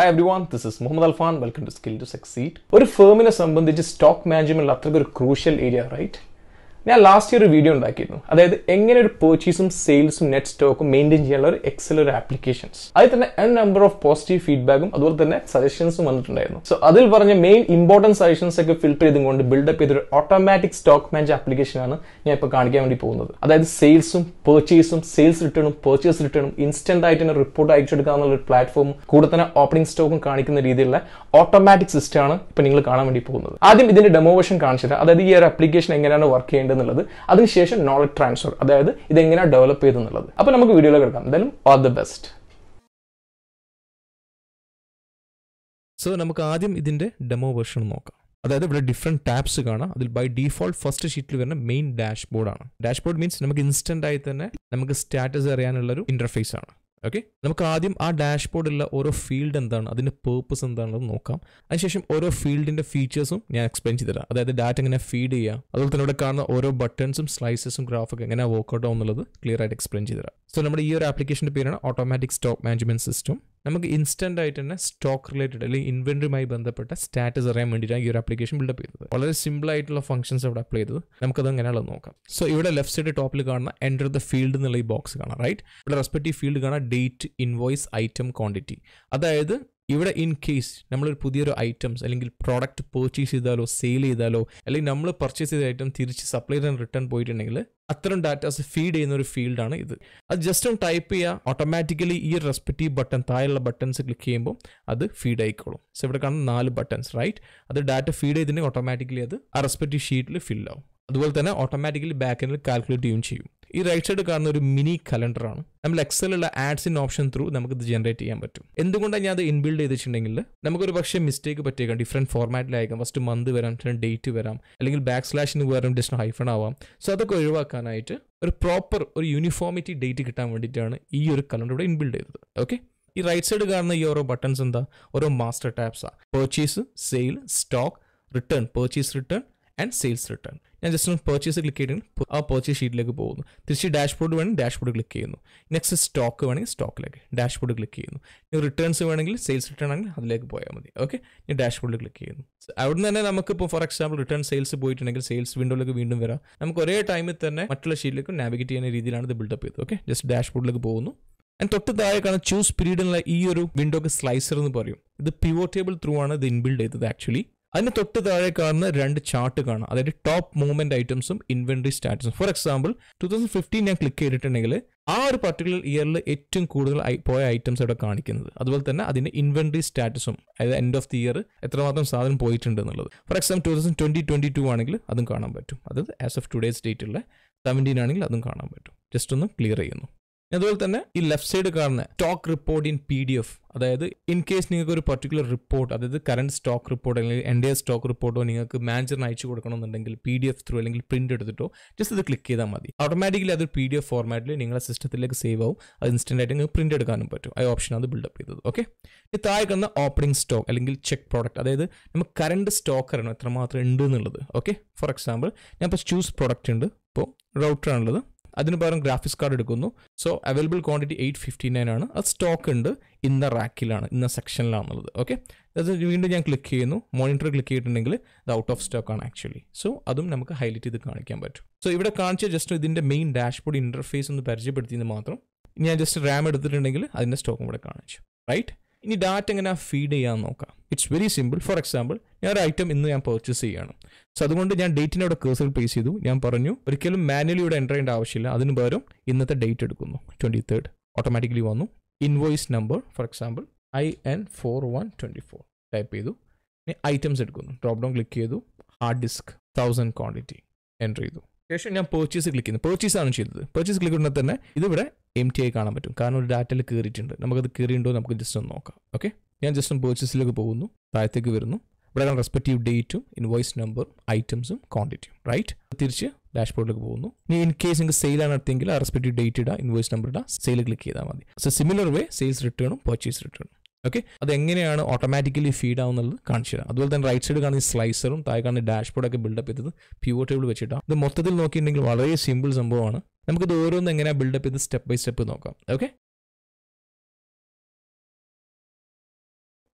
hi everyone this is Muhammad Alfan welcome to skill to succeed ഒരു ഫേമിനെ സംബന്ധിച്ച് stock management അത്രയ്ക്ക് ഒരു ക്രൂഷ്യൽ ഏരിയ റൈറ്റ് ഞാൻ ലാസ്റ്റ് ഇയർ ഒരു വീഡിയോ ഉണ്ടാക്കിയിരുന്നു അതായത് എങ്ങനെ ഒരു പർച്ചേസും സെയിൽസും നെറ്റ് സ്റ്റോക്കും മെയിൻറ്റെയിൻ ചെയ്യാനുള്ള ഒരു എക്സൽ ഒരു ആപ്ലിക്കേഷൻസ് അതിൽ തന്നെ എൻ നമ്പർ ഓഫ് പോസിറ്റീവ് ഫീഡ്ബാക്കും അതുപോലെ തന്നെ സജഷൻസും വന്നിട്ടുണ്ടായിരുന്നു സോ അതിൽ പറഞ്ഞ മെയിൻ ഇമ്പോർട്ടൻറ്റ് സജഷൻസ് ഒക്കെ ഫിൽറ്റർ ചെയ്തുകൊണ്ട് ബിൽഡപ്പ് ചെയ്തൊരു ഓട്ടോമാറ്റിക് സ്റ്റോക്ക് മാനേജ് ആപ്ലിക്കേഷൻ ആണ് ഞാൻ ഇപ്പോൾ കാണിക്കാൻ വേണ്ടി പോകുന്നത് അതായത് സെയിൽസും പർച്ചേസും സെയിൽസ് റിട്ടേണും പർച്ചേസ് റിട്ടേണും ഇൻസ്റ്റന്റ് ആയിട്ട് തന്നെ റിപ്പോർട്ട് അയച്ചെടുക്കാനുള്ള ഒരു പ്ലാറ്റ്ഫോമും കൂടെ തന്നെ ഓപ്പണിംഗ് സ്റ്റോക്കും കാണിക്കുന്ന രീതിയിലുള്ള ഓട്ടോമാറ്റിക് സിസ്റ്റം ആണ് ഇപ്പൊ നിങ്ങൾ കാണാൻ വേണ്ടി പോകുന്നത് ആദ്യം ഇതിന്റെ ഡെമോ വേർഷൻ കാണിച്ചിട്ട് അതായത് ഈ ഒരു ആപ്ലിക്കേഷൻ എങ്ങനെയാണ് വർക്ക് ചെയ്യേണ്ടത് എന്നുള്ളത് അതിനുശേഷം നോളജ് ട്രാൻസ്ഫർ അതായത് ഇത് എങ്ങനെയാണ് ഡെവലപ്പ് ചെയ്തെന്നുള്ളത് അപ്പൊ നമുക്ക് വീഡിയോയിലേക്ക് എടുക്കാം എന്തായാലും ഓൾ ദ ബെസ്റ്റ് സോ നമുക്ക് ആദ്യം ഇതിൻ്റെ ഡെമോ വേർഷൻ നോക്കാം അതായത് ഇവിടെ ഡിഫറെൻറ്റ് ടാബ്സ് കാണാം അതിൽ ബൈ ഡീഫോൾട്ട് ഫസ്റ്റ് ഷീറ്റിൽ വരുന്ന മെയിൻ ഡാഷ്ബോർഡാണ് ഡാഷ്ബോർഡ് മീൻസ് നമുക്ക് ഇൻസ്റ്റന്റ് ആയി തന്നെ നമുക്ക് സ്റ്റാറ്റസ് അറിയാനുള്ള ഒരു ഇന്റർഫേസ് ആണ് ഓക്കെ നമുക്ക് ആദ്യം ആ ഡാഷ്ബോർഡിലുള്ള ഓരോ ഫീൽഡ് എന്താണ് അതിൻ്റെ പേർപ്പസ് എന്താണെന്ന് നോക്കാം അതിനുശേഷം ഓരോ ഫീൽഡിൻ്റെ ഫീച്ചേഴ്സും ഞാൻ എക്സ്പ്ലെയിൻ ചെയ്തു തരാം അതായത് ഡാറ്റ എങ്ങനെ ഫീഡ് ചെയ്യുക അതുപോലെ തന്നെ ഇവിടെ കാണുന്ന ഓരോ ബട്ടൺസും സ്ലൈസസും ഗ്രാഫൊക്കെ എങ്ങനെ വർക്ക്ഔട്ട് ആവും എന്നുള്ളത് ക്ലിയർ ആയിട്ട് എക്സ്പ്ലെയിൻ ചെയ്തു തരാം സോ നമ്മുടെ ഈ ഒരു ആപ്ലിക്കേഷൻ്റെ പേരാണ് ഓട്ടോമാറ്റിക് സ്റ്റോക്ക് മാനേജ്മെന്റ് സിസ്റ്റം നമുക്ക് ഇൻസ്റ്റന്റ് ആയിട്ട് തന്നെ സ്റ്റോക്ക് റിലേറ്റഡ് അല്ലെങ്കിൽ ഇൻവെന്ററിയുമായി ബന്ധപ്പെട്ട സ്റ്റാറ്റസ് അറിയാൻ വേണ്ടിയിട്ടാണ് ഈ ഒരു ആപ്ലിക്കേഷൻ ബിൽഡപ്പ് ചെയ്തത് വളരെ സിമ്പിൾ ആയിട്ടുള്ള ഫംഗ്ഷൻസ് അവിടെ അപ്ലൈ ചെയ്തത് നമുക്കത് എങ്ങനെയാണെന്ന് നോക്കാം സോ ഇവിടെ ലെഫ്റ്റ് സൈഡ് ടോപ്പിൽ കാണുന്ന എൻ്റർ ദ ഫീൽഡ് എന്നുള്ള ഈ ബോക്സ് കാണാം റൈറ്റ് ഇവിടെ റെസ്പെക്റ്റീവ് ഫീൽഡ് കാണാം ഡേറ്റ് ഇൻവോയ്സ് ഐറ്റം ക്വാണ്ടിറ്റി അതായത് ഇവിടെ ഇൻ കേസ് നമ്മളൊരു പുതിയൊരു ഐറ്റംസ് അല്ലെങ്കിൽ പ്രോഡക്റ്റ് പർച്ചേസ് ചെയ്താലോ സെയിൽ ചെയ്താലോ അല്ലെങ്കിൽ നമ്മൾ പർച്ചേസ് ചെയ്ത ഐറ്റം തിരിച്ച് സപ്ലൈ ആൻഡ് റിട്ടേൺ പോയിട്ടുണ്ടെങ്കിൽ അത്തരം ഡാറ്റാസ് ഫീഡ് ചെയ്യുന്ന ഒരു ഫീൽഡാണ് ഇത് അത് ജസ്റ്റ് ഒന്ന് ടൈപ്പ് ചെയ്യുക ഓട്ടോമാറ്റിക്കലി ഈ റെസ്പെക്റ്റീവ് ബട്ടൺ താഴെയുള്ള ബട്ടൺസ് ക്ലിക്ക് ചെയ്യുമ്പോൾ അത് ഫീഡ് ആയിക്കോളും സോ ഇവിടെ കാണുന്ന നാല് ബട്ടൺസ് റൈറ്റ് അത് ഡാറ്റ ഫീഡ് ചെയ്തിട്ടുണ്ടെങ്കിൽ ഓട്ടോമാറ്റിക്കലി അത് ആ റെസ്പെക്റ്റീവ് ഷീറ്റിൽ ഫിൽ ആവും അതുപോലെ തന്നെ ഓട്ടോമാറ്റിക്കലി ബാക്ക് എൻഡിൽ കാൽക്കുലേറ്റ് ചെയ്യുകയും ചെയ്യും ഈ റൈറ്റ് സൈഡ് കാണുന്ന ഒരു മിനി കലണ്ടറാണ് നമ്മൾ എക്സലുള്ള ആഡ്സ് ഇൻ ഓപ്ഷൻ ത്രൂ നമുക്ക് ഇത് ജനറേറ്റ് ചെയ്യാൻ പറ്റും എന്തുകൊണ്ടാണ് ഞാൻ അത് ഇൻബിൽഡ് ചെയ്തിട്ടുണ്ടെങ്കിൽ നമുക്കൊരു പക്ഷേ മിസ്റ്റേക്ക് പറ്റിയേക്കാം ഡിഫറെൻറ്റ് ഫോർമാറ്റിലായിരിക്കാം ഫസ്റ്റ് മന്ത് വരാം ചില ഡേറ്റ് വരാം അല്ലെങ്കിൽ ബാക്ക് സ്ലാഷിന് പകരം ജസ്റ്റ് ഹൈഫൺ ആവാം സോ അതൊക്കെ ഒഴിവാക്കാനായിട്ട് ഒരു പ്രോപ്പർ ഒരു യൂണിഫോമിറ്റി ഡേറ്റ് കിട്ടാൻ വേണ്ടിയിട്ടാണ് ഈ ഒരു കലണ്ടർ ഇവിടെ ഇൻബിൽഡ് ചെയ്തത് ഓക്കെ ഈ റൈറ്റ് സൈഡ് കാണുന്ന ഈ ഓരോ ബട്ടൺസ് എന്താ ഓരോ മാസ്റ്റർ ടാബ്സാണ് purchase sale stock return purchase return and sales return ഞാൻ ജസ്റ്റ് ഒന്ന് പർച്ചേസ് ക്ലിക്ക് ചെയ്തിട്ട് ആ പർച്ചേസ് ഷീറ്റിലേക്ക് പോകുന്നു തിരിച്ച് ഡാഷ്ബോർഡ് വേണമെങ്കിൽ ഡാഷ്ബോർഡ് ക്ലിക്ക് ചെയ്യുന്നു നെക്സ്റ്റ് സ്റ്റോക്ക് വേണമെങ്കിൽ സ്റ്റോക്കിലേക്ക് ഡാഷ്ബോർഡ് ക്ലിക്ക് ചെയ്യുന്നു ഇനി റിട്ടേൺസ് വേണമെങ്കിൽ സെയിൽസ് റിട്ടേൺ ആണെങ്കിൽ അതിലേക്ക് പോയാൽ മതി ഓക്കെ ഞാൻ ഡാഷ്ബോർഡിൽ ക്ലിക്ക് ചെയ്യുന്നു അവിടുന്ന് തന്നെ നമുക്ക് ഇപ്പോൾ ഫോർ എക്സാമ്പിൾ റിട്ടേൺ സെയിൽസ് പോയിട്ടുണ്ടെങ്കിൽ സെയിൽസ് വിൻഡോയിലേക്ക് വീണ്ടും വരാം നമുക്ക് ഒരേ ടൈമിൽ തന്നെ മറ്റുള്ള ഷീറ്റിലേക്ക് നാവിഗേറ്റ് ചെയ്യുന്ന രീതിയിലാണ് ഇത് ബിൽഡപ്പ് ചെയ്തത് ഓക്കെ ജസ്റ്റ് ഡാഷ്ബോർഡിലേക്ക് പോകുന്നു ആൻഡ് തൊട്ട് താഴെ കാണുന്ന ചൂസ് പീരീഡ് എന്നുള്ള ഈ ഒരു വിൻഡോക്ക് സ്ലൈസർ എന്ന് പറയും ഇത് പിവോ ടേബിൾ ത്രൂ ആണ് ഇത് ഇൻബിൽഡ് ചെയ്തത് ആക്ച്വലി അതിന് തൊട്ട് താഴെ കാണുന്ന രണ്ട് ചാർട്ട് കാണാം അതായത് ടോപ്പ് മൂവ്മെന്റ് ഐറ്റംസും ഇൻവെന്ററി സ്റ്റാറ്റസും for example two thousand fifteen ഞാൻ ക്ലിക്ക് ചെയ്തിട്ടുണ്ടെങ്കിൽ ആ ഒരു പർട്ടിക്കുലർ ഇയറിൽ ഏറ്റവും കൂടുതൽ പോയ ഐറ്റംസ് ഇവിടെ കാണിക്കുന്നത് അതുപോലെ തന്നെ അതിന്റെ ഇൻവെന്ററി സ്റ്റാറ്റസും അതായത് എൻഡ് ഓഫ് ദി ഇയർ എത്രമാത്രം സാധനം പോയിട്ടുണ്ട് എന്നുള്ളത് for example two thousand twenty twenty two ആണെങ്കിൽ അതും കാണാൻ പറ്റും അതായത് ആസ് ഓഫ് ടുഡേസ് ഡേറ്റുള്ള സെവൻറ്റീൻ ആണെങ്കിൽ അതും കാണാൻ പറ്റും ജസ്റ്റ് ഒന്ന് ക്ലിയർ ചെയ്യുന്നു അതുപോലെ തന്നെ ഈ ലെഫ്റ്റ് സൈഡ് കാണുന്ന stock report in P D F അതായത് ഇൻ കേസ് നിങ്ങൾക്ക് ഒരു പർട്ടിക്കുലർ റിപ്പോർട്ട് അതായത് കറണ്ട് സ്റ്റോക്ക് റിപ്പോർട്ട് അല്ലെങ്കിൽ എൻ്റെ സ്റ്റോക്ക് റിപ്പോർട്ടോ നിങ്ങൾക്ക് മാനേജറിന് അയച്ചു കൊടുക്കണമെന്നുണ്ടെങ്കിൽ പി ഡി എഫ് ത്രൂ അല്ലെങ്കിൽ പ്രിന്റ് എടുത്തിട്ടോ ജസ്റ്റ് ഇത് ക്ലിക്ക് ചെയ്താൽ മതി ഓട്ടോമാറ്റിക്കലി അത് പി ഡി എഫ് ഫോർമാറ്റിൽ നിങ്ങളുടെ സിസ്റ്റത്തിലേക്ക് സേവ് ആവും അത് ഇൻസ്റ്റന്റ് ആയിട്ട് നിങ്ങൾക്ക് പ്രിന്റ് എടുക്കാനും പറ്റും ആ ഓപ്ഷൻ അത് ബിൽഡപ്പ് ചെയ്തത് ഓക്കെ ഈ താഴെ കാണുന്ന ഓപ്പണിംഗ് സ്റ്റോക്ക് അല്ലെങ്കിൽ ചെക്ക് പ്രോഡക്റ്റ് അതായത് നമുക്ക് കറണ്ട് സ്റ്റോക്ക് അറിയണം എത്രമാത്രം ഉണ്ട് എന്നുള്ളത് ഓക്കെ ഫോർ എക്സാമ്പിൾ ഞാൻ ഇപ്പോൾ ചൂസ് പ്രോഡക്റ്റ് ഉണ്ട് ഇപ്പോൾ റൗട്ടറാണുള്ളത് അതിന് പകരം ഗ്രാഫിക്സ് കാർഡ് എടുക്കുന്നു so available quantity eight fifty nine ആണ് അത് സ്റ്റോക്ക് ഉണ്ട് ഇന്ന റാക്കിലാണ് ഇന്ന സെക്ഷനിലാണുള്ളത് ഓക്കെ അത് വീണ്ടും ഞാൻ ക്ലിക്ക് ചെയ്യുന്നു മോണിറ്റർ ക്ലിക്ക് ചെയ്തിട്ടുണ്ടെങ്കിൽ ഇത് ഔട്ട് ഓഫ് സ്റ്റോക്ക് ആണ് ആക്ച്വലി സോ അതും നമുക്ക് ഹൈലൈറ്റ് ചെയ്ത് കാണിക്കാൻ പറ്റും സോ ഇവിടെ കാണിച്ച ജസ്റ്റ് ഇതിൻ്റെ മെയിൻ ഡാഷ്ബോർഡ് ഇൻ്റർഫേസ് ഒന്ന് പരിചയപ്പെടുത്തിയെന്ന് മാത്രം ഞാൻ ജസ്റ്റ് റാം എടുത്തിട്ടുണ്ടെങ്കിൽ അതിൻ്റെ സ്റ്റോക്കും ഇവിടെ കാണിച്ചു റൈറ്റ് ഇനി ഡാറ്റ എങ്ങനെ ഫീഡ് ചെയ്യാൻ നോക്കാം it's very simple for example ഞാൻ ഒരു ഐറ്റം ഇന്ന് ഞാൻ പർച്ചേസ് ചെയ്യാണ് സോ അതുകൊണ്ട് ഞാൻ ഡേറ്റിനെ അവിടെ കേസർ പ്ലേസ് ചെയ്തു ഞാൻ പറഞ്ഞു ഒരിക്കലും മാനുവലി ഇവിടെ എൻ്റർ ചെയ്യേണ്ട ആവശ്യമില്ല അതിന് പകരം ഇന്നത്തെ ഡേറ്റ് എടുക്കുന്നു ട്വൻറ്റി തേർഡ് ഓട്ടോമാറ്റിക്കലി വന്നു invoice number for example I N four one twenty four type ചെയ്തു ഇനി ഐറ്റംസ് എടുക്കുന്നു ഡ്രോപ്പ് ഡൗൺ ക്ലിക്ക് ചെയ്തു hard disk thousand quantity enter ചെയ്തു ശേഷം ഞാൻ പർച്ചേസ് ക്ലിക്ക് ചെയ്യുന്നു പർച്ചേസ് ആണ് ചെയ്തത് പർച്ചേസ് ക്ലിക്ക് ചെയ്യുമ്പോൾ തന്നെ ഇതിവിടെ എം ടി ആയി കാണാൻ പറ്റും കാരണം ഒരു ഡാറ്റയിൽ കയറിയിട്ടുണ്ട് നമുക്കത് കയറിയിട്ടുണ്ടോ നമുക്ക് ജസ്റ്റ് ഒന്ന് നോക്കാം ഓക്കെ ഞാൻ ജസ്റ്റ് ഒന്ന് പർച്ചേസിലേക്ക് പോകുന്നു താഴത്തേക്ക് വരുന്നു ഇവിടെ കാണാൻ റെസ്പെക്റ്റീവ് ഡേറ്റും ഇൻവോയ്സ് നമ്പർ ഐറ്റംസും ക്വാണ്ടിറ്റിയും റൈറ്റ് തിരിച്ച് ഡാഷ്ബോർഡിലേക്ക് പോകുന്നു ഇനി ഇൻ കേസ് നിങ്ങൾക്ക് സെയിലാണ് നടത്തിയെങ്കിൽ ആ റെസ്പെക്റ്റീവ് ഡേറ്റ് ഇടുക ഇൻവോയ്സ് നമ്പർ ഇടുക സെയിൽ ക്ലിക്ക് ചെയ്താൽ മതി സോ സിമിലർ വേ സെയിൽസ് റിട്ടേണും പർച്ചേസ് റിട്ടേണും ഓക്കെ അത് എങ്ങനെയാണ് ഓട്ടോമാറ്റിക്കലി ഫീഡ് ആവുന്നത് കാണിച്ചു തരാം അതുപോലെ തന്നെ റൈറ്റ് സൈഡ് കാണുന്ന സ്ലൈസറും താഴെ കാണുന്ന ഡാഷ്ബോർഡ് ഒക്കെ ബിൽഡപ്പ് ചെയ്തത് പ്യൂർ ടേബിൾ വെച്ചിട്ടാണ് ഇത് മൊത്തത്തിൽ നോക്കിയിട്ടുണ്ടെങ്കിൽ വളരെ സിമ്പിൾ സംഭവമാണ് നമുക്കിത് ഓരോന്ന് എങ്ങനെയാണ് ബിൽഡപ്പ് ചെയ്ത് സ്റ്റെപ്പ് ബൈ സ്റ്റെപ്പ് നോക്കാം ഓക്കെ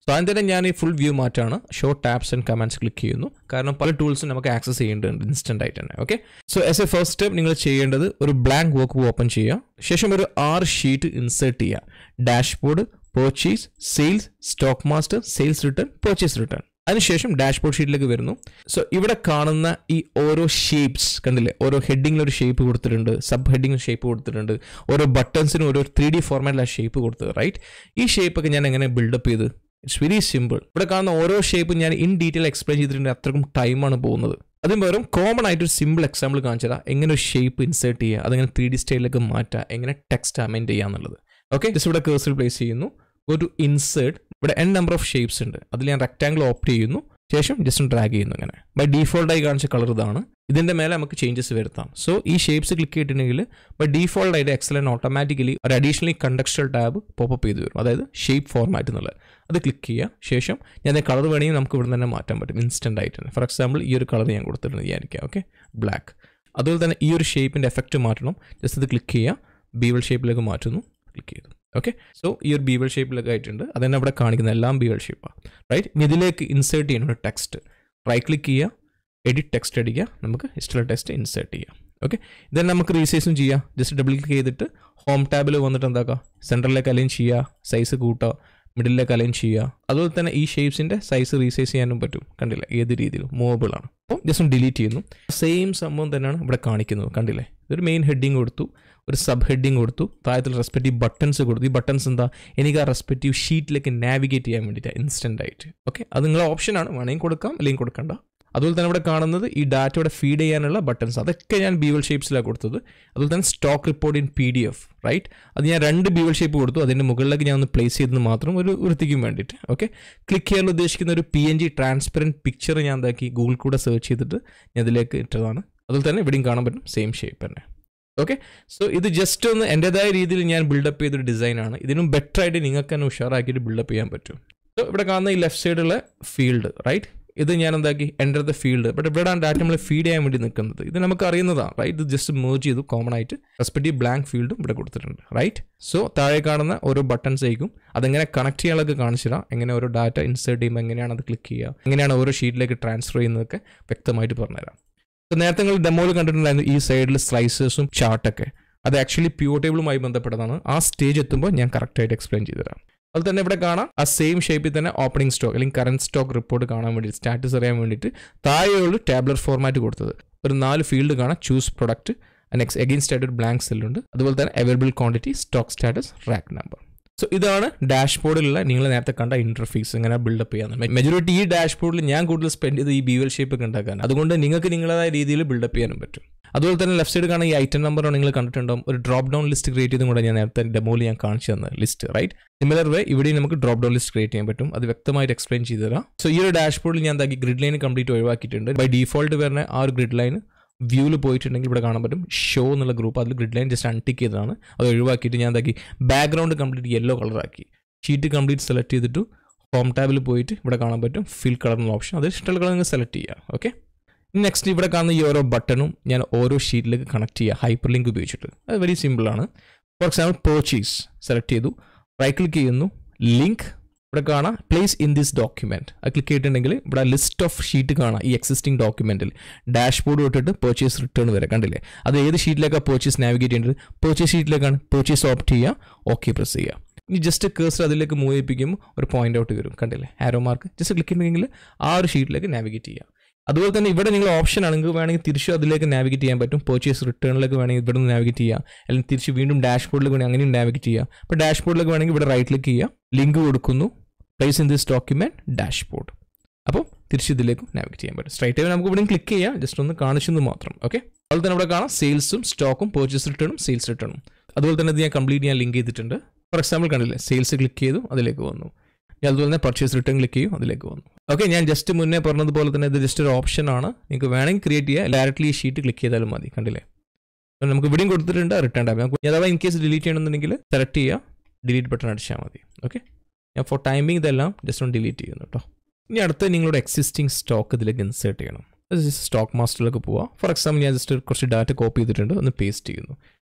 സോ ആദ്യം തന്നെ ഞാൻ ഈ ഫുൾ വ്യൂ മാറ്റാണ് show tabs and commands click ചെയ്യുന്നു കാരണം പല ടൂൾസും നമുക്ക് ആക്സസ് ചെയ്യേണ്ടതുണ്ട് ഇൻസ്റ്റന്റ് ആയിട്ട് തന്നെ okay so as a first step നിങ്ങൾ ചെയ്യേണ്ടത് ഒരു ബ്ലാങ്ക് വർക്ക് ഓപ്പൺ ചെയ്യുക ശേഷം ഒരു ആറ് ഷീറ്റ് ഇൻസേർട്ട് ചെയ്യുക dashboard purchase sales stock master sales return purchase return അതിനുശേഷം ഡാഷ്ബോർഡ് ഷീറ്റിലേക്ക് വരുന്നു സോ ഇവിടെ കാണുന്ന ഈ ഓരോ ഷേപ്സ് കണ്ടില്ലേ ഓരോ ഹെഡിങ്ങിൽ ഒരു ഷേപ്പ് കൊടുത്തിട്ടുണ്ട് സബ് ഹെഡിങ്ങിൽ ഷേപ്പ് കൊടുത്തിട്ടുണ്ട് ഓരോ ബട്ടൺസിനും ഓരോ ത്രീ ഡി ഫോർമാറ്റിലാണ് ഷേപ്പ് കൊടുത്തത് റൈറ്റ് ഈ ഷേപ്പൊക്കെ ഞാൻ എങ്ങനെ ബിൽഡപ്പ് ചെയ്ത് ഇറ്റ്സ് വെരി സിമ്പിൾ ഇവിടെ കാണുന്ന ഓരോ ഷേപ്പും ഞാൻ ഇൻ ഡീറ്റെയിൽ എക്സ്പ്ലെയിൻ ചെയ്തിട്ടുണ്ട് അത്രക്കും ടൈമാണ് പോകുന്നത് അതിന് പകരം കോമൺ ആയിട്ട് ഒരു സിമ്പിൾ എക്സാമ്പിൾ കാണിച്ചു തരാം എങ്ങനെ ഒരു ഷേപ്പ് ഇൻസേർട്ട് ചെയ്യുക അതെങ്ങനെ ത്രീ ഡി സ്റ്റൈലിലേക്ക് മാറ്റുക എങ്ങനെ ടെക്സ്റ്റ് അമെൻറ്റ് ചെയ്യുക എന്നുള്ളത് ഓക്കെ ജസ്റ്റ് ഇവിടെ കേഴ്സർ പ്ലേസ് ചെയ്യുന്നു ഒരു ഇൻസേർട്ട് ഇവിടെ എൻ നമ്പർ ഓഫ് ഷേപ്സ് ഉണ്ട് അതിൽ ഞാൻ റെക്ടാംഗിൾ ഓപ്റ്റ് ചെയ്യുന്നു ശേഷം ജസ്റ്റ് ഡ്രാഗ് ചെയ്യുന്നു അങ്ങനെ ബൈ ഡീഫോൾട്ടായി കാണിച്ച കളർ ഇതാണ് ഇതിന്റെ മേലെ നമുക്ക് ചേഞ്ചസ് വരുത്താം സോ ഈ ഷേപ്സ് ക്ലിക്ക് ചെയ്തിട്ടുണ്ടെങ്കിൽ ബൈ ഡീഫോൾട്ട് ആയിട്ട് എക്സലൻ ഓട്ടോമാറ്റിക്കലി ഒരു അഡീഷണലി കണ്ടക്സ്റ്റൽ ടാബ് പോപ്പപ്പ് ചെയ്ത് വരും അതായത് ഷേപ്പ് ഫോർമാറ്റ് എന്നുള്ളത് അത് ക്ലിക്ക് ചെയ്യുക ശേഷം ഞാൻ കളർ വേണമെങ്കിൽ നമുക്ക് ഇവിടെ തന്നെ മാറ്റാൻ പറ്റും ഇൻസ്റ്റന്റ് ആയിട്ട് തന്നെ ഫോർ എക്സാമ്പിൾ ഈ ഒരു കളർ ഞാൻ കൊടുത്തിട്ടുണ്ട് വിചാരിക്കാം ഓക്കെ ബ്ലാക്ക് അതുപോലെ തന്നെ ഈ ഒരു ഷേപ്പിന്റെ എഫക്റ്റ് മാറ്റണം ജസ്റ്റ് ഇത് ക്ലിക്ക് ചെയ്യുക ബീവൽ ഷേപ്പിലേക്ക് മാറ്റുന്നു ക്ലിക്ക് ചെയ്തു ഓക്കെ സോ ഈ ഒരു ബീവൽ ഷേപ്പിലൊക്കെ ആയിട്ടുണ്ട് അതന്നെ അവിടെ കാണിക്കുന്ന എല്ലാം ബീവൽ ഷേപ്പാണ് റൈറ്റ് ഇനി ഇതിലേക്ക് ഇൻസേർട്ട് ചെയ്യണം ഒരു ടെക്സ്റ്റ് റൈറ്റ് ക്ലിക്ക് ചെയ്യുക എഡിറ്റ് ടെക്സ്റ്റ് അടിക്കുക നമുക്ക് ഇഷ്ടമുള്ള ടെക്സ്റ്റ് ഇൻസേർട്ട് ചെയ്യാം ഓക്കെ ഇതന്നെ നമുക്ക് റീസൈസും ചെയ്യാം ജസ്റ്റ് ഡബിൾ ക്ലിക്ക് ചെയ്തിട്ട് ഹോം ടാബിൽ വന്നിട്ട് എന്താക്കുക സെൻറ്ററിലേക്ക് അലൈൻ ചെയ്യുക സൈസ് കൂട്ടുക മിഡിലേക്ക് അലൈൻ ചെയ്യുക അതുപോലെ തന്നെ ഈ ഷേപ്സിൻ്റെ സൈസ് റീസൈസ് ചെയ്യാനും പറ്റും കണ്ടില്ല ഏത് രീതിയിലും മൂവബിൾ ആണ് അപ്പോൾ ജസ്റ്റ് ഒന്ന് ഡിലീറ്റ് ചെയ്യുന്നു സെയിം സംഭവം തന്നെയാണ് ഇവിടെ കാണിക്കുന്നത് കണ്ടില്ലേ ഇതൊരു മെയിൻ ഹെഡിങ് കൊടുത്തു ഒരു സബ് ഹെഡിങ് കൊടുത്തു താഴത്തിൽ റെസ്പെക്റ്റീവ് ബട്ടൺസ് കൊടുത്തു ഈ ബട്ടൺസ് എന്താ എനിക്ക് ആ റെസ്പെക്റ്റീവ് ഷീറ്റിലേക്ക് നാവിഗേറ്റ് ചെയ്യാൻ വേണ്ടിയിട്ട് ഇൻസ്റ്റന്റ് ആയിട്ട് ഓക്കെ അത് നിങ്ങളുടെ ഓപ്ഷനാണ് വേണമെങ്കിൽ കൊടുക്കാം അല്ലെങ്കിൽ കൊടുക്കണ്ട അതുപോലെ തന്നെ ഇവിടെ കാണുന്നത് ഈ ഡാറ്റയുടെ ഫീഡ് ചെയ്യാനുള്ള ബട്ടൺസ് അതൊക്കെ ഞാൻ ബീവൽ ഷേപ്സിലാണ് കൊടുത്തത് അതുപോലെ തന്നെ stock report in P D F right അത് ഞാൻ രണ്ട് ബീവൽ ഷേപ്പ് കൊടുത്തു അതിൻ്റെ മുകളിലേക്ക് ഞാൻ ഒന്ന് പ്ലേസ് ചെയ്തത് മാത്രം ഒരു വൃത്തിക്കും വേണ്ടിയിട്ട് ഓക്കെ ക്ലിക്ക് ചെയ്യാൻ ഉദ്ദേശിക്കുന്ന ഒരു P N G transparent picture ഞാൻ എന്താക്കി ഗൂഗിൾ കൂടെ സെർച്ച് ചെയ്തിട്ട് ഞാൻ ഇതിലേക്ക് ഇട്ടതാണ് അതുപോലെ തന്നെ ഇവിടെയും കാണാൻ പറ്റും സെയിം ഷേപ്പ് തന്നെ ഓക്കെ സോ ഇത് ജസ്റ്റ് ഒന്ന് എൻ്റെതായ രീതിയിൽ ഞാൻ ബിൽഡപ്പ് ചെയ്തൊരു ഡിസൈനാണ് ഇതിനും ബെറ്റർ ആയിട്ട് നിങ്ങൾക്ക് തന്നെ ഉഷാറാക്കിയിട്ട് ബിൽഡപ്പ് ചെയ്യാൻ പറ്റും സോ ഇവിടെ കാണുന്ന ഈ ലെഫ്റ്റ് സൈഡുള്ള ഫീൽഡ് റൈറ്റ് ഇത് ഞാൻ എന്താക്കി എൻ്റർ ദ ഫീൽഡ് ബട്ട് ഇവിടെ ഡാറ്റ നമ്മൾ ഫീഡ് ചെയ്യാൻ വേണ്ടി നിൽക്കുന്നത് ഇത് നമുക്ക് അറിയുന്നതാണ് റൈറ്റ് ഇത് ജസ്റ്റ് മേർജ് ചെയ്തു കോമൺ ആയിട്ട് റെസ്പെക്റ്റീവ് ബ്ലാങ്ക് ഫീൽഡും ഇവിടെ കൊടുത്തിട്ടുണ്ട് റൈറ്റ് സോ താഴെ കാണുന്ന ഓരോ ബട്ടൺസ് ആയിരിക്കും അതെങ്ങനെ കണക്ട് ചെയ്യാനൊക്കെ കാണിച്ചു തരാം എങ്ങനെ ഓരോ ഡാറ്റ ഇൻസേർട്ട് ചെയ്യുമ്പോൾ എങ്ങനെയാണ് അത് ക്ലിക്ക് ചെയ്യുക എങ്ങനെയാണ് ഓരോ ഷീറ്റിലേക്ക് ട്രാൻസ്ഫർ ചെയ്യുന്നതൊക്കെ വ്യക്തമായിട്ട് പറഞ്ഞുതരാം ഇപ്പോൾ നേരത്തെ നിങ്ങൾ ഡെമോയിൽ കണ്ടിട്ടുണ്ടായിരുന്നു ഈ സൈഡിൽ സ്ലൈസേഴ്സും ചാർട്ടൊക്കെ അത് ആക്ച്വലി പ്യൂർ ടേബിളുമായി ബന്ധപ്പെട്ടതാണ് ആ സ്റ്റേജ് എത്തുമ്പോൾ ഞാൻ കറക്റ്റായിട്ട് എക്സ്പ്ലെയിൻ ചെയ്തുതരാം അതുപോലെ തന്നെ ഇവിടെ കാണാം ആ സെയിം ഷേപ്പിൽ തന്നെ ഓപ്പണിംഗ് സ്റ്റോക്ക് അല്ലെങ്കിൽ കറന്റ് സ്റ്റോക്ക് റിപ്പോർട്ട് കാണാൻ വേണ്ടി സ്റ്റാറ്റസ് അറിയാൻ വേണ്ടിയിട്ട് താഴെയുള്ള ടാബ്ലർ ഫോർമാറ്റ് കൊടുത്തത് ഒരു നാല് ഫീൽഡ് കാണാം ചൂസ് പ്രൊഡക്റ്റ് നെക്സ്റ്റ് എഗെയിൻസ്റ്റ് ആയിട്ട് ഒരു ബ്ലാങ്ക് സെല്ലുണ്ട് അതുപോലെ തന്നെ available quantity stock status rack number so ഇതാണ് ഡാഷ്ബോർഡിലുള്ള നിങ്ങൾ നേരത്തെ കണ്ട ഇന്റർഫേസ് ഇങ്ങനെ ബിൽഡപ്പ് ചെയ്യാൻ മെജോറിറ്റി ഈ ഡാഷ്ബോർഡിൽ ഞാൻ കൂടുതൽ സ്പെൻഡ് ചെയ്ത് ഈ ബീവൽ ഷേപ്പ് ഒക്കെ ഉണ്ടാക്കാൻ അതുകൊണ്ട് നിങ്ങൾക്ക് നിങ്ങളതായ രീതിയിൽ ബിൽഡപ്പ് ചെയ്യാനും പറ്റും അതുപോലെ തന്നെ ലെഫ്റ്റ് സൈഡ് കാണുന്ന ഈ ഐറ്റം നമ്പർ നിങ്ങൾ കണ്ടിട്ടുണ്ടാവും ഒരു ഡ്രോപ്പ് ഡൗൺ ലിസ്റ്റ് ക്രിയേറ്റ് ചെയ്തും കൂടെ ഞാൻ നേരത്തെ ഡെമോയിൽ ഞാൻ കാണിച്ചു തന്നത് ലിസ്റ്റ് റൈറ്റ് സിമിലർ വേ ഇവിടെയും നമുക്ക് ഡ്രോപ്പ് ഡൗൺ ലിസ്റ്റ് ക്രിയേറ്റ് ചെയ്യാൻ പറ്റും അത് വ്യക്തമായിട്ട് എക്സ്പ്ലെയിൻ ചെയ്തു തരാം സോ ഈ ഒരു ഡാഷ്ബോർഡിൽ ഞാൻ എന്താക്കി ഗ്രിഡ് ലൈൻ കംപ്ലീറ്റ് ഒഴിവാക്കിയിട്ടുണ്ട് ബൈ ഡീഫോൾട്ട് വരുന്ന ആ ഒരു ഗ്രിഡ് ലൈൻ വ്യൂവിൽ പോയിട്ടുണ്ടെങ്കിൽ ഇവിടെ കാണാൻ പറ്റും ഷോ എന്നുള്ള ഗ്രൂപ്പ് അതിൽ ഗ്രിഡ് ലൈൻ ജസ്റ്റ് അൺടിക്ക് ചെയ്തതാണ് അത് ഒഴിവാക്കിയിട്ട് ഞാൻ എന്താക്കി ബാക്ക്ഗ്രൗണ്ട് കംപ്ലീറ്റ് യെല്ലോ കളറാക്കി ഷീറ്റ് കംപ്ലീറ്റ് സെലക്ട് ചെയ്തിട്ട് ഹോം ടാബിൽ പോയിട്ട് ഇവിടെ കാണാൻ പറ്റും ഫിൽ കളർ എന്നുള്ള ഓപ്ഷൻ അത് ഇഷ്ടമുള്ള കളർ നിങ്ങൾ സെലക്ട് ചെയ്യുക ഓക്കെ നെക്സ്റ്റ് ഇവിടെ കാണുന്ന ഈ ഓരോ ബട്ടണും ഞാൻ ഓരോ ഷീറ്റിലേക്ക് കണക്ട് ചെയ്യുക ഹൈപ്പർ ലിങ്ക് ഉപയോഗിച്ചിട്ട് അത് വെരി സിമ്പിളാണ് ഫോർ എക്സാമ്പിൾ പർച്ചേസ് സെലക്ട് ചെയ്തു റൈറ്റ് ക്ലിക്ക് ചെയ്യുന്നു ലിങ്ക് ഇവിടെ കാണാം പ്ലേസ് ഇൻ ദിസ് ഡോക്യുമെന്റ് അത് ക്ലിക്ക് ചെയ്തിട്ടുണ്ടെങ്കിൽ ഇവിടെ ലിസ്റ്റ് ഓഫ് ഷീറ്റ് കാണാം ഈ എക്സിസ്റ്റിംഗ് ഡോക്യുമെന്റിൽ ഡാഷ്ബോർഡ് തൊട്ടിട്ട് പർച്ചേസ് റിട്ടേൺ വരെ കണ്ടില്ലേ അത് ഏത് ഷീറ്റിലേക്കാണ് പർച്ചേസ് നാവിഗേറ്റ് ചെയ്യേണ്ടത് പർച്ചേസ് ഷീറ്റിലേക്കാണ് പർച്ചേസ് ഓപ്റ്റ് ചെയ്യുക ഓക്കെ പ്രസ് ചെയ്യുക ഇനി ജസ്റ്റ് കേസർ അതിലേക്ക് മൂവ് ചെയ്യിപ്പിക്കുമ്പോൾ ഒരു പോയിന്റ് ഔട്ട് വരും കണ്ടില്ലേ ആരോ മാർക്ക് ജസ്റ്റ് ക്ലിക്ക് ചെയ്യണമെങ്കിൽ ആ ഒരു ഷീറ്റിലേക്ക് നാവിഗേറ്റ് ചെയ്യാം അതുപോലെ തന്നെ ഇവിടെ നിങ്ങൾ ഓപ്ഷൻ ആണ് നിങ്ങൾക്ക് വേണമെങ്കിൽ തിരിച്ചു അതിലേക്ക് നാവിഗേറ്റ് ചെയ്യാൻ പറ്റും പർച്ചേസ് റിട്ടേണിലേക്ക് വേണമെങ്കിൽ ഇവിടെ നിന്ന് നാവിഗേറ്റ് ചെയ്യാം അല്ലെങ്കിൽ തിരിച്ച് വീണ്ടും ഡാഷ്ബോർഡിലേക്ക് വേണമെങ്കിൽ അങ്ങനെയും നാവിഗേറ്റ് ചെയ്യാം അപ്പോൾ ഡാഷ്ബോർഡിലേക്ക് വേണമെങ്കിൽ ഇവിടെ റൈറ്റ് ക്ലിക്ക് ചെയ്യാം ലിങ്ക് കൊടുക്കുന്നു place in this document dashboard അപ്പോൾ തിരിച്ച് ഇതിലേക്ക് നാവിഗേറ്റ് ചെയ്യാൻ പറ്റും സ്ട്രൈറ്റ് ആയി നമുക്ക് ഇവിടെ ക്ലിക്ക് ചെയ്യാം ജസ്റ്റ് ഒന്ന് കാണിച്ചെന്ന് മാത്രം ഓക്കെ അതുപോലെ തന്നെ ഇവിടെ കാണാം സെയിൽസും സ്റ്റോക്കും പർച്ചേസ് റിട്ടേണും സെയിൽസ് റിട്ടേണും അതുപോലെ തന്നെ ഇത് ഞാൻ കംപ്ലീറ്റ് ഞാൻ ലിങ്ക് ചെയ്തിട്ടുണ്ട് ഫോർ എക്സാമ്പിൾ കണ്ടില്ലേ സെയിൽസ് ക്ലിക്ക് ചെയ്തു അതിലേക്ക് വന്നു ഞാൻ അതുപോലെ തന്നെ പർച്ചേസ് റിട്ടേൺ ക്ലിക്ക് ചെയ്യും അതിലേക്ക് വന്നു ഓക്കെ ഞാൻ ജസ്റ്റ് മുന്നേ പറഞ്ഞതുപോലെ തന്നെ ഇത് ജസ്റ്റ് ഒരു ഓപ്ഷൻ ആണ് നിങ്ങൾക്ക് വേണമെങ്കിൽ ക്രിയേറ്റ് ചെയ്യുക ഡയറക്റ്റ്ലി ഈ ഷീറ്റ് ക്ലിക്ക് ചെയ്താലും മതി കണ്ടില്ലേ അപ്പോൾ നമുക്ക് ഇവിടെയും കൊടുത്തിട്ടുണ്ട് റിട്ടേൺ ടാബ് നമുക്ക് അഥവാ ഇൻ കേസ് ഡിലീറ്റ് ചെയ്യണമെന്നുണ്ടെങ്കിൽ സെലക്ട് ചെയ്യുക ഡിലീറ്റ് ബട്ടൺ അടിച്ചാൽ മതി ഓക്കെ ഞാൻ ഫോർ ടൈമിംഗ് ഇതെല്ലാം ജസ്റ്റ് ഒന്ന് ഡിലീറ്റ് ചെയ്യുന്നു കേട്ടോ ഇനി അടുത്ത നിങ്ങളുടെ എക്സിസ്റ്റിംഗ് സ്റ്റോക്ക് ഇതിലേക്ക് ഇൻസേർട്ട് ചെയ്യണം സ്റ്റോക്ക് മാസ്റ്ററിലേക്ക് പോവാം ഫോർ എക്സാമ്പിൾ ഞാൻ ജസ്റ്റ് കുറച്ച് ഡാറ്റ കോപ്പി ചെയ്തിട്ടുണ്ട് ഒന്ന് പേസ്റ്റ് ചെയ്യുന്നു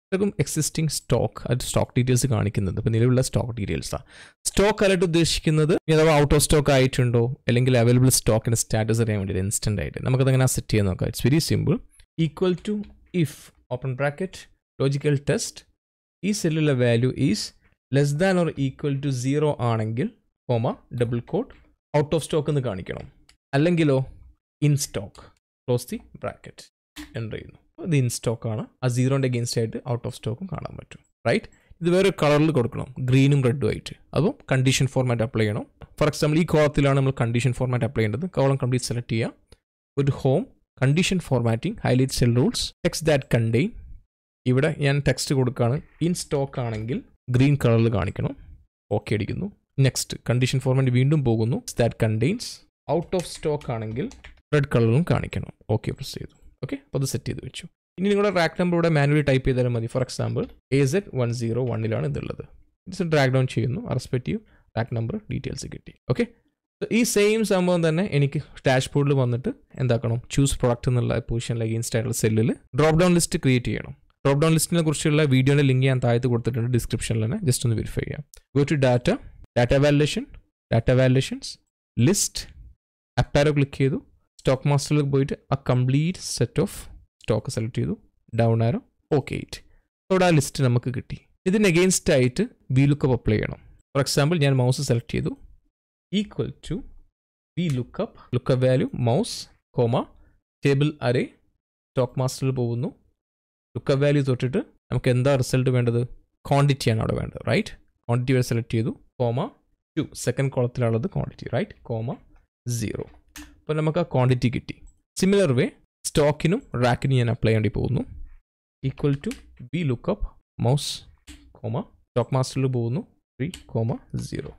ഇതൊക്കെ എക്സിസ്റ്റിംഗ് സ്റ്റോക്ക് അത് സ്റ്റോക്ക് ഡീറ്റെയിൽസ് കാണിക്കുന്നുണ്ട് ഇപ്പോൾ നിലവിലുള്ള സ്റ്റോക്ക് ഡീറ്റെയിൽസാണ് സ്റ്റോക്ക് അലർട്ട് ഉദ്ദേശിക്കുന്നത് ഇനി അഥവാ ഔട്ട് ഓഫ് സ്റ്റോക്ക് ആയിട്ടുണ്ടോ അല്ലെങ്കിൽ അവൈലബിൾ സ്റ്റോക്കിൻ്റെ സ്റ്റാറ്റസ് അറിയാൻ വേണ്ടി ഇൻസ്റ്റൻ്റ് ആയിട്ട് നമുക്കതങ്ങനെ സെറ്റ് ചെയ്യാൻ നോക്കാം it's very simple equal to if open bracket logical test ഈ സെല്ലിലെ value is less than or equal to zero ആണെങ്കിൽ comma double quote out of stock എന്ന് കാണിക്കണം അല്ലെങ്കിലോ in stock close the bracket enter ചെയ്യുന്നു ഇത് ഇൻ സ്റ്റോക്ക് ആണ് ആ സീറോൻ്റെ അഗെയിൻസ്റ്റ് ആയിട്ട് ഔട്ട് ഓഫ് സ്റ്റോക്കും കാണാൻ പറ്റും റൈറ്റ് ഇത് വേറെ കളറിൽ കൊടുക്കണം ഗ്രീനും റെഡും ആയിട്ട് അപ്പം കണ്ടീഷൻ ഫോർമാറ്റ് അപ്ലൈ ചെയ്യണം ഫോർ എക്സാമ്പിൾ ഈ കോളത്തിലാണ് നമ്മൾ കണ്ടീഷൻ ഫോർമാറ്റ് അപ്ലൈ ചെയ്യേണ്ടത് കോളം കംപ്ലീറ്റ് സെലക്ട് ചെയ്യുക ഒരു home condition formatting highlight cell rules text that contain ഇവിടെ ഞാൻ ടെക്സ്റ്റ് കൊടുക്കുകയാണ് ഇൻ സ്റ്റോക്ക് ആണെങ്കിൽ ഗ്രീൻ കളറിൽ കാണിക്കണം ഓക്കെ അടിക്കുന്നു നെക്സ്റ്റ് കണ്ടീഷൻ ഫോർമാറ്റ് വീണ്ടും പോകുന്നു that contains out of stock ആണെങ്കിൽ റെഡ് കളറിലും കാണിക്കണം ഓക്കെ പ്രസ് ചെയ്തു ഓക്കെ അപ്പോൾ അത് സെറ്റ് ചെയ്ത് വെച്ചു ഇനി നിങ്ങളുടെ റാക്ക് നമ്പർ ഇവിടെ മാനുവലി ടൈപ്പ് ചെയ്താലും മതി for example A Z one zero വണ്ണിലാണ് ഇതുള്ളത് ഇറ്റ്സ് ഡ്രാഗ് ഡൗൺ ചെയ്യുന്നു റെസ്പെക്റ്റീവ് റാക്ക് നമ്പർ ഡീറ്റെയിൽസ് കിട്ടി ഓക്കെ ഈ സെയിം സംഭവം തന്നെ എനിക്ക് ഡാഷ്ബോർഡിൽ വന്നിട്ട് എന്താക്കണം ചൂസ് പ്രൊഡക്റ്റ് എന്നുള്ള പൊസിഷനിലേക്ക് ഇൻസ്റ്റായിട്ടുള്ള സെല്ലിൽ ഡ്രോപ്പ് ഡൗൺ ലിസ്റ്റ് ക്രിയേറ്റ് ചെയ്യണം ഡ്രോപ്പ് ഡൗൺ ലിസ്റ്റിനെ കുറിച്ചുള്ള വീഡിയോയുടെ ലിങ്ക് ഞാൻ താഴത്ത് കൊടുത്തിട്ടുണ്ട് ഡിസ്ക്രിപ്ഷനിൽ തന്നെ ജസ്റ്റ് ഒന്ന് വെരിഫൈ ചെയ്യാം go to data data validation data validations list up arrow click ചെയ്തു സ്റ്റോക്ക് മാസ്റ്ററിലേക്ക് പോയിട്ട് ആ complete set of stock select ചെയ്തു ഡൗൺ ആരോ ഓക്കെ ഇറ്റ് അവിടെ ആ ലിസ്റ്റ് നമുക്ക് കിട്ടി ഇതിന് അഗെയിൻസ്റ്റ് ആയിട്ട് വി ലുക്കപ്പ് അപ്ലൈ ചെയ്യണം ഫോർ എക്സാമ്പിൾ ഞാൻ മൗസ് സെലക്ട് ചെയ്തു equal to V lookup lookup value mouse comma table array stock മാസ്റ്ററിൽ പോകുന്നു ലുക്കപ്പ് വാല്യൂ തൊട്ടിട്ട് നമുക്ക് എന്താ റിസൾട്ട് വേണ്ടത് ക്വാണ്ടിറ്റിയാണ് അവിടെ വേണ്ടത് റൈറ്റ് ക്വാണ്ടിറ്റി വരെ സെലക്ട് ചെയ്തു കോമ ടു സെക്കൻഡ് കോളത്തിലുള്ളത് ക്വാണ്ടിറ്റി റൈറ്റ് കോമ സീറോ അപ്പോൾ നമുക്ക് ആ ക്വാണ്ടിറ്റി കിട്ടി സിമിലർ വേ സ്റ്റോക്കിനും റാക്കിനും ഞാൻ അപ്ലൈ ചെയ്യേണ്ടി പോകുന്നു equal to B lookup mouse comma stock മാസ്റ്ററിൽ പോകുന്നു ത്രീ കോമ സീറോ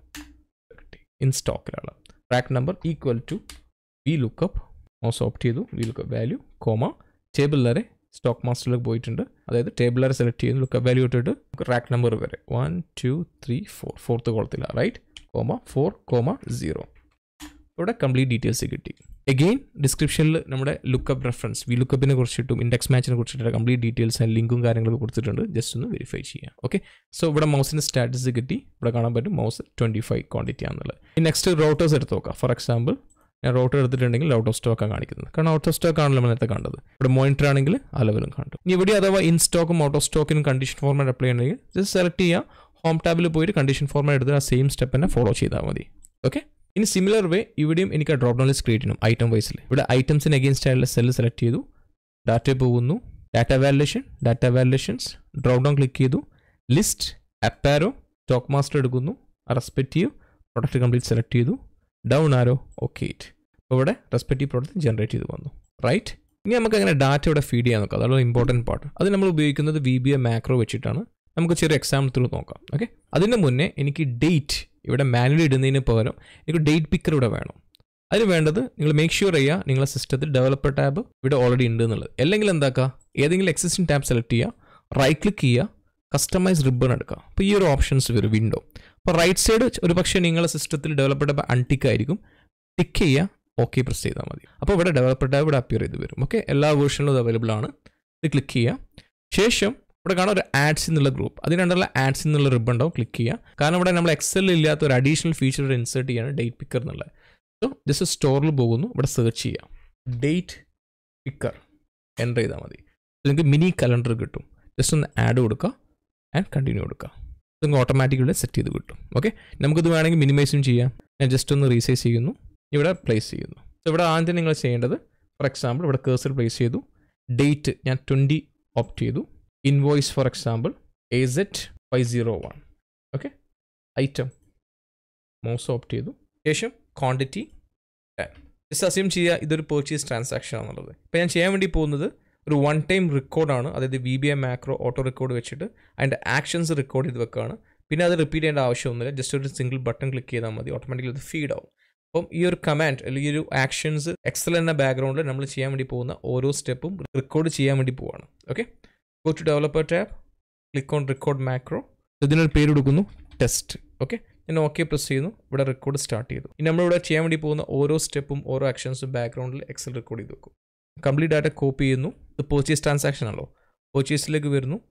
ഇൻ സ്റ്റോക്കിലാണ് rack number equal to V lookup mouse opt ചെയ്തു V lookup value comma table വരെ സ്റ്റോക്ക് മാസ്റ്ററിലേക്ക് പോയിട്ടുണ്ട് അതായത് ടേബിൾ വരെ സെലക്ട് ചെയ്യുന്നു ലുക്കപ്പ് വാല്യൂ ഇട്ടിട്ട് റാക്ക് നമ്പർ വരെ one two three four fourth കോളത്തിലാണ് right comma four comma zero ഇവിടെ കംപ്ലീറ്റ് ഡീറ്റെയിൽസ് കിട്ടി എഗെയിൻ ഡിസ്ക്രിപ്ഷനിൽ നമ്മുടെ ലുക്കപ്പ് റെഫറൻസ് വി ലുക്കപ്പിനെ കുറിച്ചിട്ടും ഇൻഡെക്സ് മാച്ചിനെ കുറിച്ചിട്ട് കംപ്ലീറ്റ് ഡീറ്റെയിൽസ് ആൻഡ് ലിങ്കും കാര്യങ്ങളൊക്കെ കൊടുത്തിട്ടുണ്ട് ജസ്റ്റ് ഒന്ന് വെരിഫൈ ചെയ്യാം ഓക്കെ സോ ഇവിടെ മൗസിൻ്റെ സ്റ്റാറ്റസ് കിട്ടി ഇവിടെ കാണാൻ പറ്റും മൗസ് ട്വൻറ്റി ഫൈവ് ക്വാണ്ടിറ്റി ആണെന്നുള്ളത് ഈ നെക്സ്റ്റ് റോട്ടേഴ്സ് എടുത്ത് നോക്കാം ഫോർ എക്സാമ്പിൾ ഞാൻ റോട്ടർ എടുത്തിട്ടുണ്ടെങ്കിൽ ഔട്ട് ഓഫ് സ്റ്റോക്കാണ് കാണിക്കുന്നത് കാരണം ഔട്ട് ഓഫ് സ്റ്റോക്ക് ആണല്ലോ നമ്മൾ നേരത്തെ കണ്ടത് ഇവിടെ മോണിറ്റർ ആണെങ്കിൽ ആ ലെവലും കണ്ടു ഇനി ഇവിടെ അഥവാ ഇൻ സ്റ്റോക്കും ഔട്ട് ഓഫ് സ്റ്റോക്കിനും കണ്ടീഷൻ ഫോർമാറ്റ് അപ്ലൈ ചെയ്യണമെങ്കിൽ ജസ്റ്റ് സെലക്ട് ചെയ്യുക ഹോം ടാബിൽ പോയിട്ട് കണ്ടീഷൻ ഫോർമാറ്റ് എടുത്ത് ആ സെയിം സ്റ്റെപ്പ് തന്നെ ഫോളോ ചെയ്താൽ മതി ഓക്കെ ഇനി സിമിലർ വേ ഇവിടെയും എനിക്ക് ആ ഡ്രോപ്പ് ഡൗൺ ലിസ്റ്റ് ക്രിയേറ്റ് ചെയ്യണം ഐറ്റം വൈസിൽ ഇവിടെ ഐറ്റംസിന് അഗേൻസ്റ്റ് ആയിട്ടുള്ള സെല്ല് സെലക്ട് ചെയ്തു ഡാറ്റ പോകുന്നു data validation data validations drop down click ചെയ്തു ലിസ്റ്റ് അപ്പാരോ സ്റ്റോക്ക് മാസ്റ്റർ എടുക്കുന്നു റെസ്പെക്റ്റീവ് പ്രൊഡക്റ്റ് കംപ്ലീറ്റ് സെലക്ട് ചെയ്തു ഡൗൺ ആരോ ഓക്കെ ഇറ്റ് അപ്പോൾ ഇവിടെ റെസ്പെക്റ്റീവ് പ്രോഡക്റ്റ് ജനറേറ്റ് ചെയ്ത് വന്നു റൈറ്റ് ഇനി നമുക്ക് അങ്ങനെ ഡാറ്റ ഇവിടെ ഫീഡ് ചെയ്യാൻ നോക്കാം അതാണ് ഇമ്പോർട്ടൻറ്റ് പാർട്ട് അത് നമ്മൾ ഉപയോഗിക്കുന്നത് വി ബി എ മാക്രോ വെച്ചിട്ടാണ് നമുക്ക് ചെറിയ എക്സാമ്പിൾ നോക്കാം ഓക്കെ അതിന് മുന്നേ എനിക്ക് ഡേറ്റ് ഇവിടെ മാനുവലി ഇടുന്നതിന് പകരം എനിക്ക് ഡേറ്റ് പിക്കർ ഇവിടെ വേണം അതിന് വേണ്ടത് നിങ്ങൾ മേക്ക് ഷുവർ ചെയ്യുക നിങ്ങളുടെ സിസ്റ്റത്തിൽ ഡെവലപ്പർ ടാബ് ഇവിടെ ഓൾറെഡി ഉണ്ട് എന്നുള്ളത് അല്ലെങ്കിൽ എന്താക്കുക ഏതെങ്കിലും എക്സിസ്റ്റിംഗ് ടാബ് സെലക്ട് ചെയ്യുക റൈറ്റ് ക്ലിക്ക് ചെയ്യുക കസ്റ്റമൈസ് റിബൺ എടുക്കുക അപ്പോൾ ഈ ഒരു ഓപ്ഷൻസ് വരും വിൻഡോ അപ്പോൾ റൈറ്റ് സൈഡ് ഒരു പക്ഷേ നിങ്ങളുടെ സിസ്റ്റത്തിൽ ഡെവലപ്പർ ടാബ് അൺടിക്ക് ആയിരിക്കും ടിക്ക് ചെയ്യുക ഓക്കെ പ്രസ് ചെയ്താൽ മതി അപ്പോൾ ഇവിടെ ഡെവലപ്പർ ടാബ് ഇവിടെ അപ്പിയർ ചെയ്ത് വരും ഓക്കെ എല്ലാ വേർഷനിലും ഇത് അവൈലബിൾ ആണ് ഇത് ക്ലിക്ക് ചെയ്യുക ശേഷം ഇവിടെ കാണാം ഒരു ആഡ്സ് എന്നുള്ള ഗ്രൂപ്പ് അതിനുള്ള ആഡ്സ് എന്നുള്ള റിബൺ ഉണ്ടാവും ക്ലിക്ക് ചെയ്യുക കാരണം ഇവിടെ നമ്മൾ എക്സലിൽ ഇല്ലാത്ത ഒരു അഡീഷണൽ ഫീച്ചർ ഇവിടെ ഇൻസേർട്ട് ചെയ്യാണ് ഡേറ്റ് പിക്കർ എന്നുള്ളത് സോ ജസ്റ്റ് സ്റ്റോറിൽ പോകുന്നു ഇവിടെ സെർച്ച് ചെയ്യാം ഡേറ്റ് പിക്കർ എൻ്റർ ചെയ്താൽ മതി നിങ്ങൾക്ക് മിനി കലണ്ടർ കിട്ടും ജസ്റ്റ് ഒന്ന് ആഡ് കൊടുക്കുക ആൻഡ് കണ്ടിന്യൂ കൊടുക്കുക നിങ്ങൾക്ക് ഓട്ടോമാറ്റിക്കലി സെറ്റ് ചെയ്ത് കിട്ടും ഓക്കെ നമുക്കിത് വേണമെങ്കിൽ മിനിമൈസും ചെയ്യാം ഞാൻ ജസ്റ്റ് ഒന്ന് റീസൈസ് ചെയ്യുന്നു ഇവിടെ പ്ലേസ് ചെയ്യുന്നു സോ ഇവിടെ ആദ്യം നിങ്ങൾ ചെയ്യേണ്ടത് ഫോർ എക്സാമ്പിൾ ഇവിടെ കേസർ പ്ലേസ് ചെയ്തു ഡേറ്റ് ഞാൻ ട്വൻറ്റി ഓപ്റ്റ് ചെയ്തു invoice for example A Z five zero one okay item mouse opt ചെയ്തു ശേഷം ക്വാണ്ടിറ്റി ടെൻ ജസ്റ്റ് അസ്യൂം ചെയ്യുക ഇതൊരു പേർച്ചേസ് ട്രാൻസാക്ഷൻ ആണെന്നുള്ളത് ഇപ്പോൾ ഞാൻ ചെയ്യാൻ വേണ്ടി പോകുന്നത് ഒരു വൺ ടൈം റെക്കോർഡാണ് അതായത് V B I macro auto record വെച്ചിട്ട് അതിൻ്റെ ആക്ഷൻസ് റെക്കോർഡ് ചെയ്ത് വെക്കുകയാണ് പിന്നെ അത് റിപ്പീറ്റ് ചെയ്യേണ്ട ആവശ്യമൊന്നുമില്ല ജസ്റ്റ് ഒരു സിംഗിൾ ബട്ടൺ ക്ലിക്ക് ചെയ്താൽ മതി ഓട്ടോമാറ്റിക്കലി അത് ഫീഡ് ആവും അപ്പം ഈ ഒരു കമാൻഡ് അല്ലെങ്കിൽ ഈ ഒരു ആക്ഷൻസ് എക്സൽ എന്ന ബാക്ക്ഗ്രൗണ്ടിൽ നമ്മൾ ചെയ്യാൻ വേണ്ടി പോകുന്ന ഓരോ സ്റ്റെപ്പും റെക്കോർഡ് ചെയ്യാൻ വേണ്ടി പോവാണ് okay go to developer tab click on record macro ഇതിനൊരു പേര് കൊടുക്കുന്നു ടെസ്റ്റ് ഓക്കെ ഞാൻ ഓക്കെ പ്രസ് ചെയ്യുന്നു ഇവിടെ റെക്കോർഡ് സ്റ്റാർട്ട് ചെയ്തു ഇനി നമ്മളിവിടെ ചെയ്യാൻ വേണ്ടി പോകുന്ന ഓരോ സ്റ്റെപ്പും ഓരോ ആക്ഷൻസും ബാക്ക്ഗ്രൗണ്ടിൽ എക്സൽ റെക്കോർഡ് ചെയ്ത് വെക്കും കംപ്ലീറ്റ് ഡാറ്റ കോപ്പി ചെയ്യുന്നു ഇത് പർച്ചേസ് ട്രാൻസാക്ഷൻ ആണല്ലോ പർച്ചേസിലേക്ക് വരുന്നു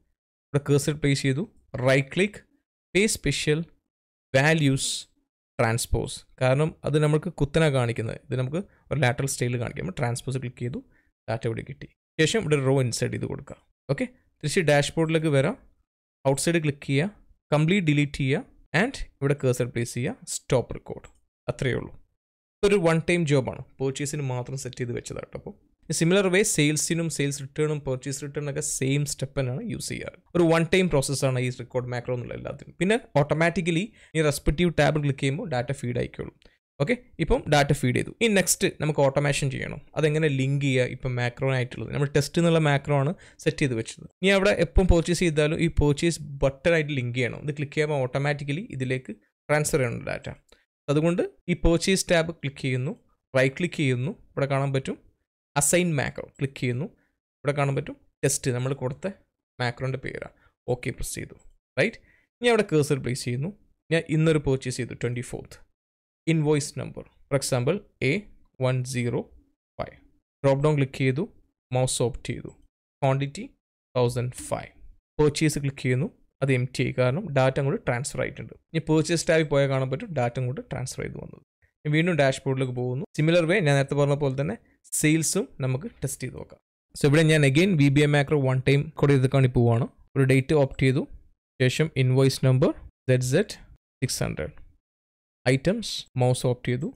ഇവിടെ കേസർ പ്ലേസ് ചെയ്തു റൈറ്റ് ക്ലിക്ക് പേ സ്പെഷ്യൽ വാല്യൂസ് ട്രാൻസ്പോസ് കാരണം അത് നമുക്ക് കുത്തനെ കാണിക്കുന്നത് ഇത് നമുക്ക് ഒരു ലാറ്ററൽ സ്റ്റൈലിൽ കാണിക്കാം ട്രാൻസ്പോസ് ക്ലിക്ക് ചെയ്തു ഡാറ്റ ഇവിടെ കിട്ടി ശേഷം ഇവിടെ റോ ഇൻസൈഡ് ചെയ്ത് കൊടുക്കുക ഓക്കെ തിരിച്ച് ഡാഷ്ബോർഡിലേക്ക് വരാം ഔട്ട്സൈഡ് ക്ലിക്ക് ചെയ്യുക കംപ്ലീറ്റ് ഡിലീറ്റ് ചെയ്യുക ആൻഡ് ഇവിടെ കേസർ പ്ലേസ് ചെയ്യുക സ്റ്റോപ്പ് റെക്കോർഡ് അത്രയേ ഉള്ളൂ ഒരു വൺ ടൈം ജോബാണ് പർച്ചേസിന് മാത്രം സെറ്റ് ചെയ്ത് വെച്ചതാട്ടോ അപ്പോൾ സിമിലർ വേ സെയിൽസിനും സെയിൽസ് റിട്ടേണും പർച്ചേസ് റിട്ടേൺ ഒക്കെ സെയിം സ്റ്റെപ്പ് തന്നെയാണ് യൂസ് ചെയ്യാറ് ഒരു വൺ ടൈം പ്രോസസ്സാണ് ഈ റെക്കോർഡ് മാക്രോ എന്നുള്ള എല്ലാത്തിനും പിന്നെ ഓട്ടോമാറ്റിക്കലി ഈ റെസ്പെക്റ്റീവ് ടാബ് ക്ലിക്ക് ചെയ്യുമ്പോൾ ഡാറ്റ ഫീഡ് ആയിക്കോളും ഓക്കെ ഇപ്പം ഡാറ്റ ഫീഡ് ചെയ്തു ഈ നെക്സ്റ്റ് നമുക്ക് ഓട്ടോമേഷൻ ചെയ്യണം അതെങ്ങനെ ലിങ്ക് ചെയ്യുക ഇപ്പം മാക്രോ ആയിട്ടുള്ളത് നമ്മൾ ടെസ്റ്റ് എന്നുള്ള മാക്രോ ആണ് സെറ്റ് ചെയ്ത് വെച്ചത് ഇനി അവിടെ എപ്പം പർച്ചേസ് ചെയ്താലും ഈ പർച്ചേസ് ബട്ടണായിട്ട് ലിങ്ക് ചെയ്യണം ഇത് ക്ലിക്ക് ചെയ്യുമ്പോൾ ഓട്ടോമാറ്റിക്കലി ഇതിലേക്ക് ട്രാൻസ്ഫർ ചെയ്യണം ഡാറ്റ അതുകൊണ്ട് ഈ പർച്ചേസ് ടാബ് ക്ലിക്ക് ചെയ്യുന്നു റൈറ്റ് ക്ലിക്ക് ചെയ്യുന്നു ഇവിടെ കാണാൻ പറ്റും അസൈൻ മാക്രോ ക്ലിക്ക് ചെയ്യുന്നു ഇവിടെ കാണാൻ പറ്റും ടെസ്റ്റ് നമ്മൾ കൊടുത്ത മാക്രോൻ്റെ പേരാണ് ഓക്കെ പ്രസ് ചെയ്തു റൈറ്റ് ഞാൻ അവിടെ കേസർ പ്ലേസ് ചെയ്യുന്നു ഞാൻ ഇന്നൊരു പർച്ചേസ് ചെയ്തു twenty fourth invoice number for example A one zero five drop down click ചെയ്തു മൗസ് ഓപ്റ്റ് ചെയ്തു quantity thousand five purchase click ചെയ്യുന്നു അത് എം ടി ആയി കാരണം ഡാറ്റ അങ്ങോട്ട് ട്രാൻസ്ഫർ ആയിട്ടുണ്ട് ഇനി പർച്ചേസ് ടാബിൽ പോയാൽ കാണാൻ പറ്റും ഡാറ്റ അങ്ങോട്ട് ട്രാൻസ്ഫർ ചെയ്ത് വന്നത് ഇനി വീണ്ടും ഡാഷ്ബോർഡിലേക്ക് പോകുന്നു സിമിലർ വേ ഞാൻ നേരത്തെ പറഞ്ഞ പോലെ തന്നെ സെയിൽസും നമുക്ക് ടെസ്റ്റ് ചെയ്ത് നോക്കാം സോ ഇവിടെ ഞാൻ again V B M macro one time കൂടെ ഇത് കാണി പോവാണ് ഒരു ഡേറ്റ് ഓപ്റ്റ് ചെയ്തു ശേഷം invoice number Z Z six hundred items mouse opt ചെയ്തു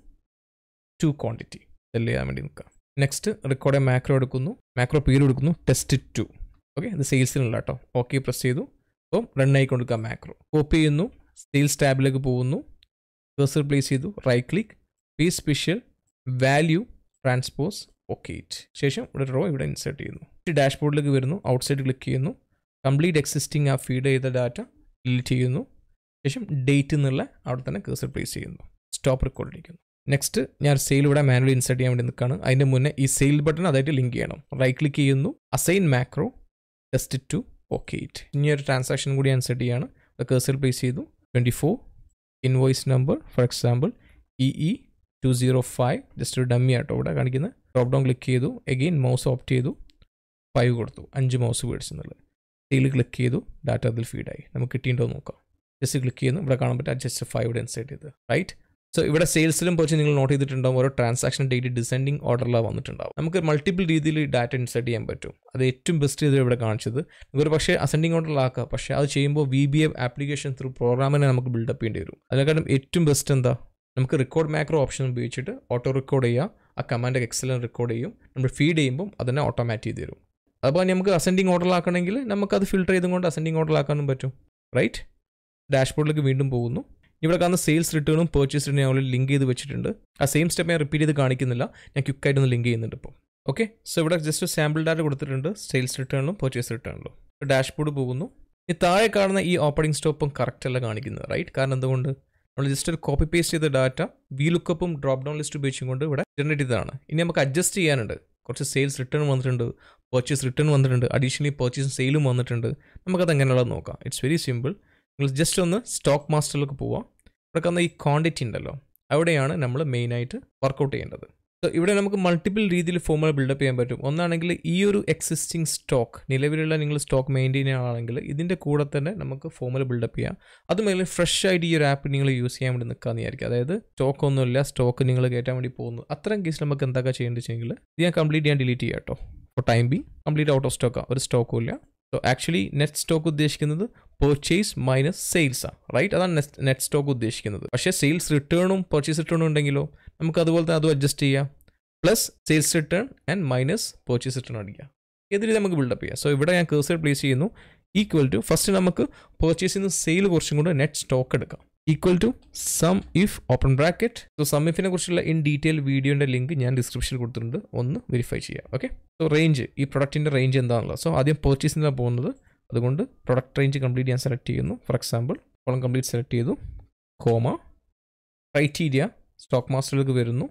ടു ക്വാണ്ടിറ്റി സെല് ചെയ്യാൻ വേണ്ടി നിൽക്കാം നെക്സ്റ്റ് റെക്കോർഡ് മാക്രോ എടുക്കുന്നു മാക്രോ പേര് എടുക്കുന്നു ടെസ്റ്റ് ടു ഓക്കെ ഇത് സെയിൽസിനുള്ള കേട്ടോ ഓക്കെ പ്രസ് ചെയ്തു അപ്പം റൺ ആയിക്കൊണ്ടിരിക്കുക മാക്രോ കോപ്പി ചെയ്യുന്നു സെയിൽസ് ടാബിലേക്ക് പോകുന്നു കഴ്സർ പ്ലേസ് ചെയ്തു right click P special value transpose okay it ശേഷം ഇവിടെ റോ ഇവിടെ ഇൻസേർട്ട് ചെയ്യുന്നു ഡാഷ്ബോർഡിലേക്ക് വരുന്നു ഔട്ട്സൈഡ് ക്ലിക്ക് ചെയ്യുന്നു കംപ്ലീറ്റ് എക്സിസ്റ്റിംഗ് ആ ഫീഡ് ചെയ്ത ഡാറ്റ ഡിലീറ്റ് ചെയ്യുന്നു ശേഷം ഡേറ്റ് എന്നുള്ള അവിടെ തന്നെ കേസർ പ്ലേസ് ചെയ്യുന്നു സ്റ്റോപ്പ് റെക്കോർഡ് അടിക്കുന്നു നെക്സ്റ്റ് ഞാൻ സെയിൽ ഇവിടെ മാനുവലി ഇൻസേർട്ട് ചെയ്യാൻ വേണ്ടി നിൽക്കുകയാണ് അതിൻ്റെ മുന്നേ ഈ സെയിൽ ബട്ടൺ അതായിട്ട് ലിങ്ക് ചെയ്യണം റൈറ്റ് ക്ലിക്ക് ചെയ്യുന്നു assign macro test two okay it ഇനി ഒരു ട്രാൻസാക്ഷൻ കൂടി ഞാൻ സെറ്റ് ചെയ്യാണ് കേസർ പ്ലേസ് ചെയ്തു twenty four invoice number for example E E two zero five just ഒരു ഡമ്മി ആട്ടോ ഇവിടെ കാണിക്കുന്നത് ഡ്രോപ്പ് ഡൗൺ ക്ലിക്ക് ചെയ്തു എഗെയിൻ മൗസ് ഓപ്റ്റ് ചെയ്തു ഫൈവ് കൊടുത്തു അഞ്ച് മൗസ് മേടിച്ചെന്നുള്ളത് സെയിൽ ക്ലിക്ക് ചെയ്തു ഡാറ്റ അതിൽ ഫീഡായി നമുക്ക് കിട്ടിയിട്ടുണ്ടോ നോക്കാം ജസ്റ്റ് ക്ലിക്ക് ചെയ്യുന്നു ഇവിടെ കാണാൻ പറ്റും ജസ്റ്റ് ഫൈവ് ഇവിടെ ഇൻസൈറ്റ് ചെയ്ത് റൈറ്റ് സോ ഇവിടെ സെയിൽസിലും പോച്ച് നിങ്ങൾ നോട്ട് ചെയ്തിട്ടുണ്ടാവും ഓരോ ട്രാൻസാക്ഷൻ ഡേറ്റ് ഡിസെൻഡിങ് ഓർഡറിലാണ് വന്നിട്ടുണ്ടാവും നമുക്ക് മൾട്ടിപ്പിൾ രീതിയിൽ ഡാറ്റ ഇൻസേർട്ട് ചെയ്യാൻ പറ്റും അത് ഏറ്റവും ബെസ്റ്റ് ചെയ്ത് ഇവിടെ കാണിച്ചത് ഒരു പക്ഷേ അസെൻഡിങ് ഓർഡറിലാക്കുക പക്ഷേ അത് ചെയ്യുമ്പോൾ V B A application through പ്രോഗ്രാമിനെ നമുക്ക് ബിൽഡപ്പ് ചെയ്യേണ്ടി വരും അതിനെക്കാളും ഏറ്റവും ബെസ്റ്റ് എന്താ നമുക്ക് റെക്കോർഡ് മാക്രോ ഓപ്ഷൻ ഉപയോഗിച്ചിട്ട് ഓട്ടോ റെക്കോർഡ് ചെയ്യുക ആ കമാൻഡ് എക്സലൻ റെക്കോർഡ് ചെയ്യും നമ്മൾ ഫീഡ് ചെയ്യുമ്പോൾ അതിനെ ഓട്ടോമാറ്റ് ചെയ്ത് തരും അപ്പോൾ നമുക്ക് അസെൻഡിങ് ഓർഡറിലാക്കണമെങ്കിൽ നമുക്കത് ഫിൽട്ടർ ചെയ്തുകൊണ്ട് അസെൻഡിങ് ഓർഡറിലാക്കാനും പറ്റും റൈറ്റ് ഡാഷ്ബോർഡിലേക്ക് വീണ്ടും പോകുന്നു ഇവിടെ കാണുന്ന സെയിൽസ് റിട്ടേണും പർച്ചേസ് റിട്ടേണും ഞങ്ങൾ ലിങ്ക് ചെയ്ത് വെച്ചിട്ടുണ്ട് ആ സെയിം സ്റ്റെപ്പ് ഞാൻ റിപ്പീറ്റ് ചെയ്ത് കാണിക്കുന്നില്ല ഞാൻ ക്വിക്കായിട്ടൊന്ന് ലിങ്ക് ചെയ്യുന്നുണ്ട് ഇപ്പോൾ ഓക്കെ സോ ഇവിടെ ജസ്റ്റ് സാമ്പിൾ ഡാറ്റ കൊടുത്തിട്ടുണ്ട് സെയിൽസ് റിട്ടേണിലും പർച്ചേസ് റിട്ടേണിലും ഡാഷ്ബോർഡ് പോകുന്നു ഈ താഴെ കാണുന്ന ഈ ഓപ്പണിംഗ് സ്റ്റോപ്പും കറക്റ്റ് അല്ല കാണിക്കുന്നത് റൈറ്റ് കാരണം എന്തുകൊണ്ട് നമ്മൾ ജസ്റ്റ് ഒരു കോപ്പി പേസ്റ്റ് ചെയ്ത ഡാറ്റ വി ലുക്കപ്പും ഡ്രോപ്പ് ഡൗൺ ലിസ്റ്റ് ഉപയോഗിച്ചുകൊണ്ട് ഇവിടെ ജനറേറ്റ് ചെയ്തതാണ് ഇനി നമുക്ക് അഡ്ജസ്റ്റ് ചെയ്യാനുണ്ട് കുറച്ച് സെയിൽസ് റിട്ടേൺ വന്നിട്ടുണ്ട് പർച്ചേസ് റിട്ടേൺ വന്നിട്ടുണ്ട് അഡീഷണലി പർച്ചേസും സെയിലും വന്നിട്ടുണ്ട് നമുക്കത് എങ്ങനെയുള്ളത് നോക്കാം ഇറ്റ്സ് വെരി സിമ്പിൾ നിങ്ങൾ ജസ്റ്റ് ഒന്ന് സ്റ്റോക്ക് മാസ്റ്ററിലേക്ക് പോവാം ഇവിടെ കാണുന്ന ഈ ക്വാണ്ടിറ്റി ഉണ്ടല്ലോ അവിടെയാണ് നമ്മൾ മെയിനായിട്ട് വർക്കൗട്ട് ചെയ്യേണ്ടത് സോ ഇവിടെ നമുക്ക് മൾട്ടിപ്പിൾ രീതിയിൽ ഫോമുല ബിൽഡപ്പ് ചെയ്യാൻ പറ്റും ഒന്നാണെങ്കിൽ ഈ ഒരു എക്സിസ്റ്റിംഗ് സ്റ്റോക്ക് നിലവിലുള്ള നിങ്ങൾ സ്റ്റോക്ക് മെയിൻറ്റെയിൻ ചെയ്യുകയാണെങ്കിൽ ഇതിൻ്റെ കൂടെ തന്നെ നമുക്ക് ഫോമുല ബിൽഡപ്പ് ചെയ്യാം അതുമല്ല ഫ്രഷ് ആയിട്ട് ഈ ഒരു ആപ്പ് നിങ്ങൾ യൂസ് ചെയ്യാൻ വേണ്ടി നിൽക്കാമെന്ന് വിചാരിക്കും അതായത് സ്റ്റോക്ക് ഒന്നുമില്ല സ്റ്റോക്ക് നിങ്ങൾ കയറ്റാൻ വേണ്ടി പോകുന്നു അത്തരം കേസിൽ നമുക്ക് എന്തൊക്കെ ചെയ്യേണ്ടത് വെച്ചെങ്കിൽ ഇത് ഞാൻ കംപ്ലീറ്റ് ചെയ്യാൻ ഡിലീറ്റ് ചെയ്യാം കേട്ടോ for time be complete out of സ്റ്റോക്കാണ് ഒരു സ്റ്റോക്കും ഇല്ല സോ ആക്ച്വലി നെറ്റ് സ്റ്റോക്ക് ഉദ്ദേശിക്കുന്നത് പർച്ചേസ് മൈനസ് സെയിൽസ് ആണ് റൈറ്റ് അതാണ് നെറ്റ് സ്റ്റോക്ക് ഉദ്ദേശിക്കുന്നത് പക്ഷേ സെയിൽസ് റിട്ടേണും പർച്ചേസ് റിട്ടേണും ഉണ്ടെങ്കിലോ നമുക്ക് അതുപോലെ തന്നെ അതും അഡ്ജസ്റ്റ് ചെയ്യാം plus sales return and minus purchase return അടിക്കുക ഏത് രീതി നമുക്ക് ബിൽഡപ്പ് ചെയ്യാം സോ ഇവിടെ ഞാൻ കേസർ പ്ലേസ് ചെയ്യുന്നു ഈക്വൽ ടു ഫസ്റ്റ് നമുക്ക് പർച്ചേസിൽ നിന്ന് സെയിൽ കുറച്ചും കൂടെ നെറ്റ് സ്റ്റോക്ക് എടുക്കാം equal to sum if open bracket so sum ഇഫിനെ കുറിച്ചുള്ള ഇൻ ഡീറ്റെയിൽ വീഡിയോൻ്റെ ലിങ്ക് ഞാൻ ഡിസ്ക്രിപ്ഷനിൽ കൊടുത്തിട്ടുണ്ട് ഒന്ന് വെരിഫൈ ചെയ്യാം ഓക്കെ സോ റേഞ്ച് ഈ പ്രൊഡക്റ്റിൻ്റെ റേഞ്ച് എന്താണുള്ളത് സോ ആദ്യം പർച്ചേസിനാണ് പോകുന്നത് അതുകൊണ്ട് പ്രൊഡക്റ്റ് റേഞ്ച് കംപ്ലീറ്റ് ഞാൻ സെലക്ട് ചെയ്യുന്നു for example column complete select ചെയ്തു കോമ ക്രൈറ്റീരിയ സ്റ്റോക്ക് മാസ്റ്ററിലേക്ക് വരുന്നു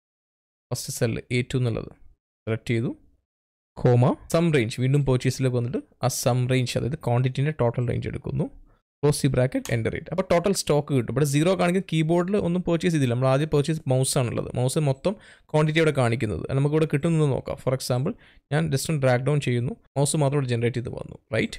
ഫസ്റ്റ് സെല്ല് എ ടു എന്നുള്ളത് സെലക്ട് ചെയ്തു കോമ സം റേഞ്ച് വീണ്ടും പർച്ചേസിലേക്ക് വന്നിട്ട് ആ സം റേഞ്ച് അതായത് ക്വാണ്ടിറ്റിൻ്റെ ടോട്ടൽ റേഞ്ച് എടുക്കുന്നു ക്ലോസ് ഈ ബ്രാക്കറ്റ് എൻ്റർ റേറ്റ് അപ്പോൾ ടോട്ടൽ സ്റ്റോക്ക് കിട്ടും ഇവിടെ സീറോ കാണിക്കുന്ന കീബോർഡിൽ ഒന്നും പർച്ചേസ് ചെയ്തില്ല നമ്മൾ ആദ്യം പർച്ചേസ് മൗസ് ആണുള്ളത് മൗസ് മൊത്തം ക്വാണ്ടിറ്റി ഇവിടെ കാണിക്കുന്നത് അത് നമുക്ക് ഇവിടെ കിട്ടുന്നത് നോക്കാം ഫോർ എക്സാമ്പിൾ ഞാൻ ജസ്റ്റ് ഒന്ന് ഡ്രാഗ് ഡൗൺ ചെയ്യുന്നു മൗസ് മാത്രം ഇവിടെ ജനറേറ്റ് ചെയ്ത് വന്നു റൈറ്റ്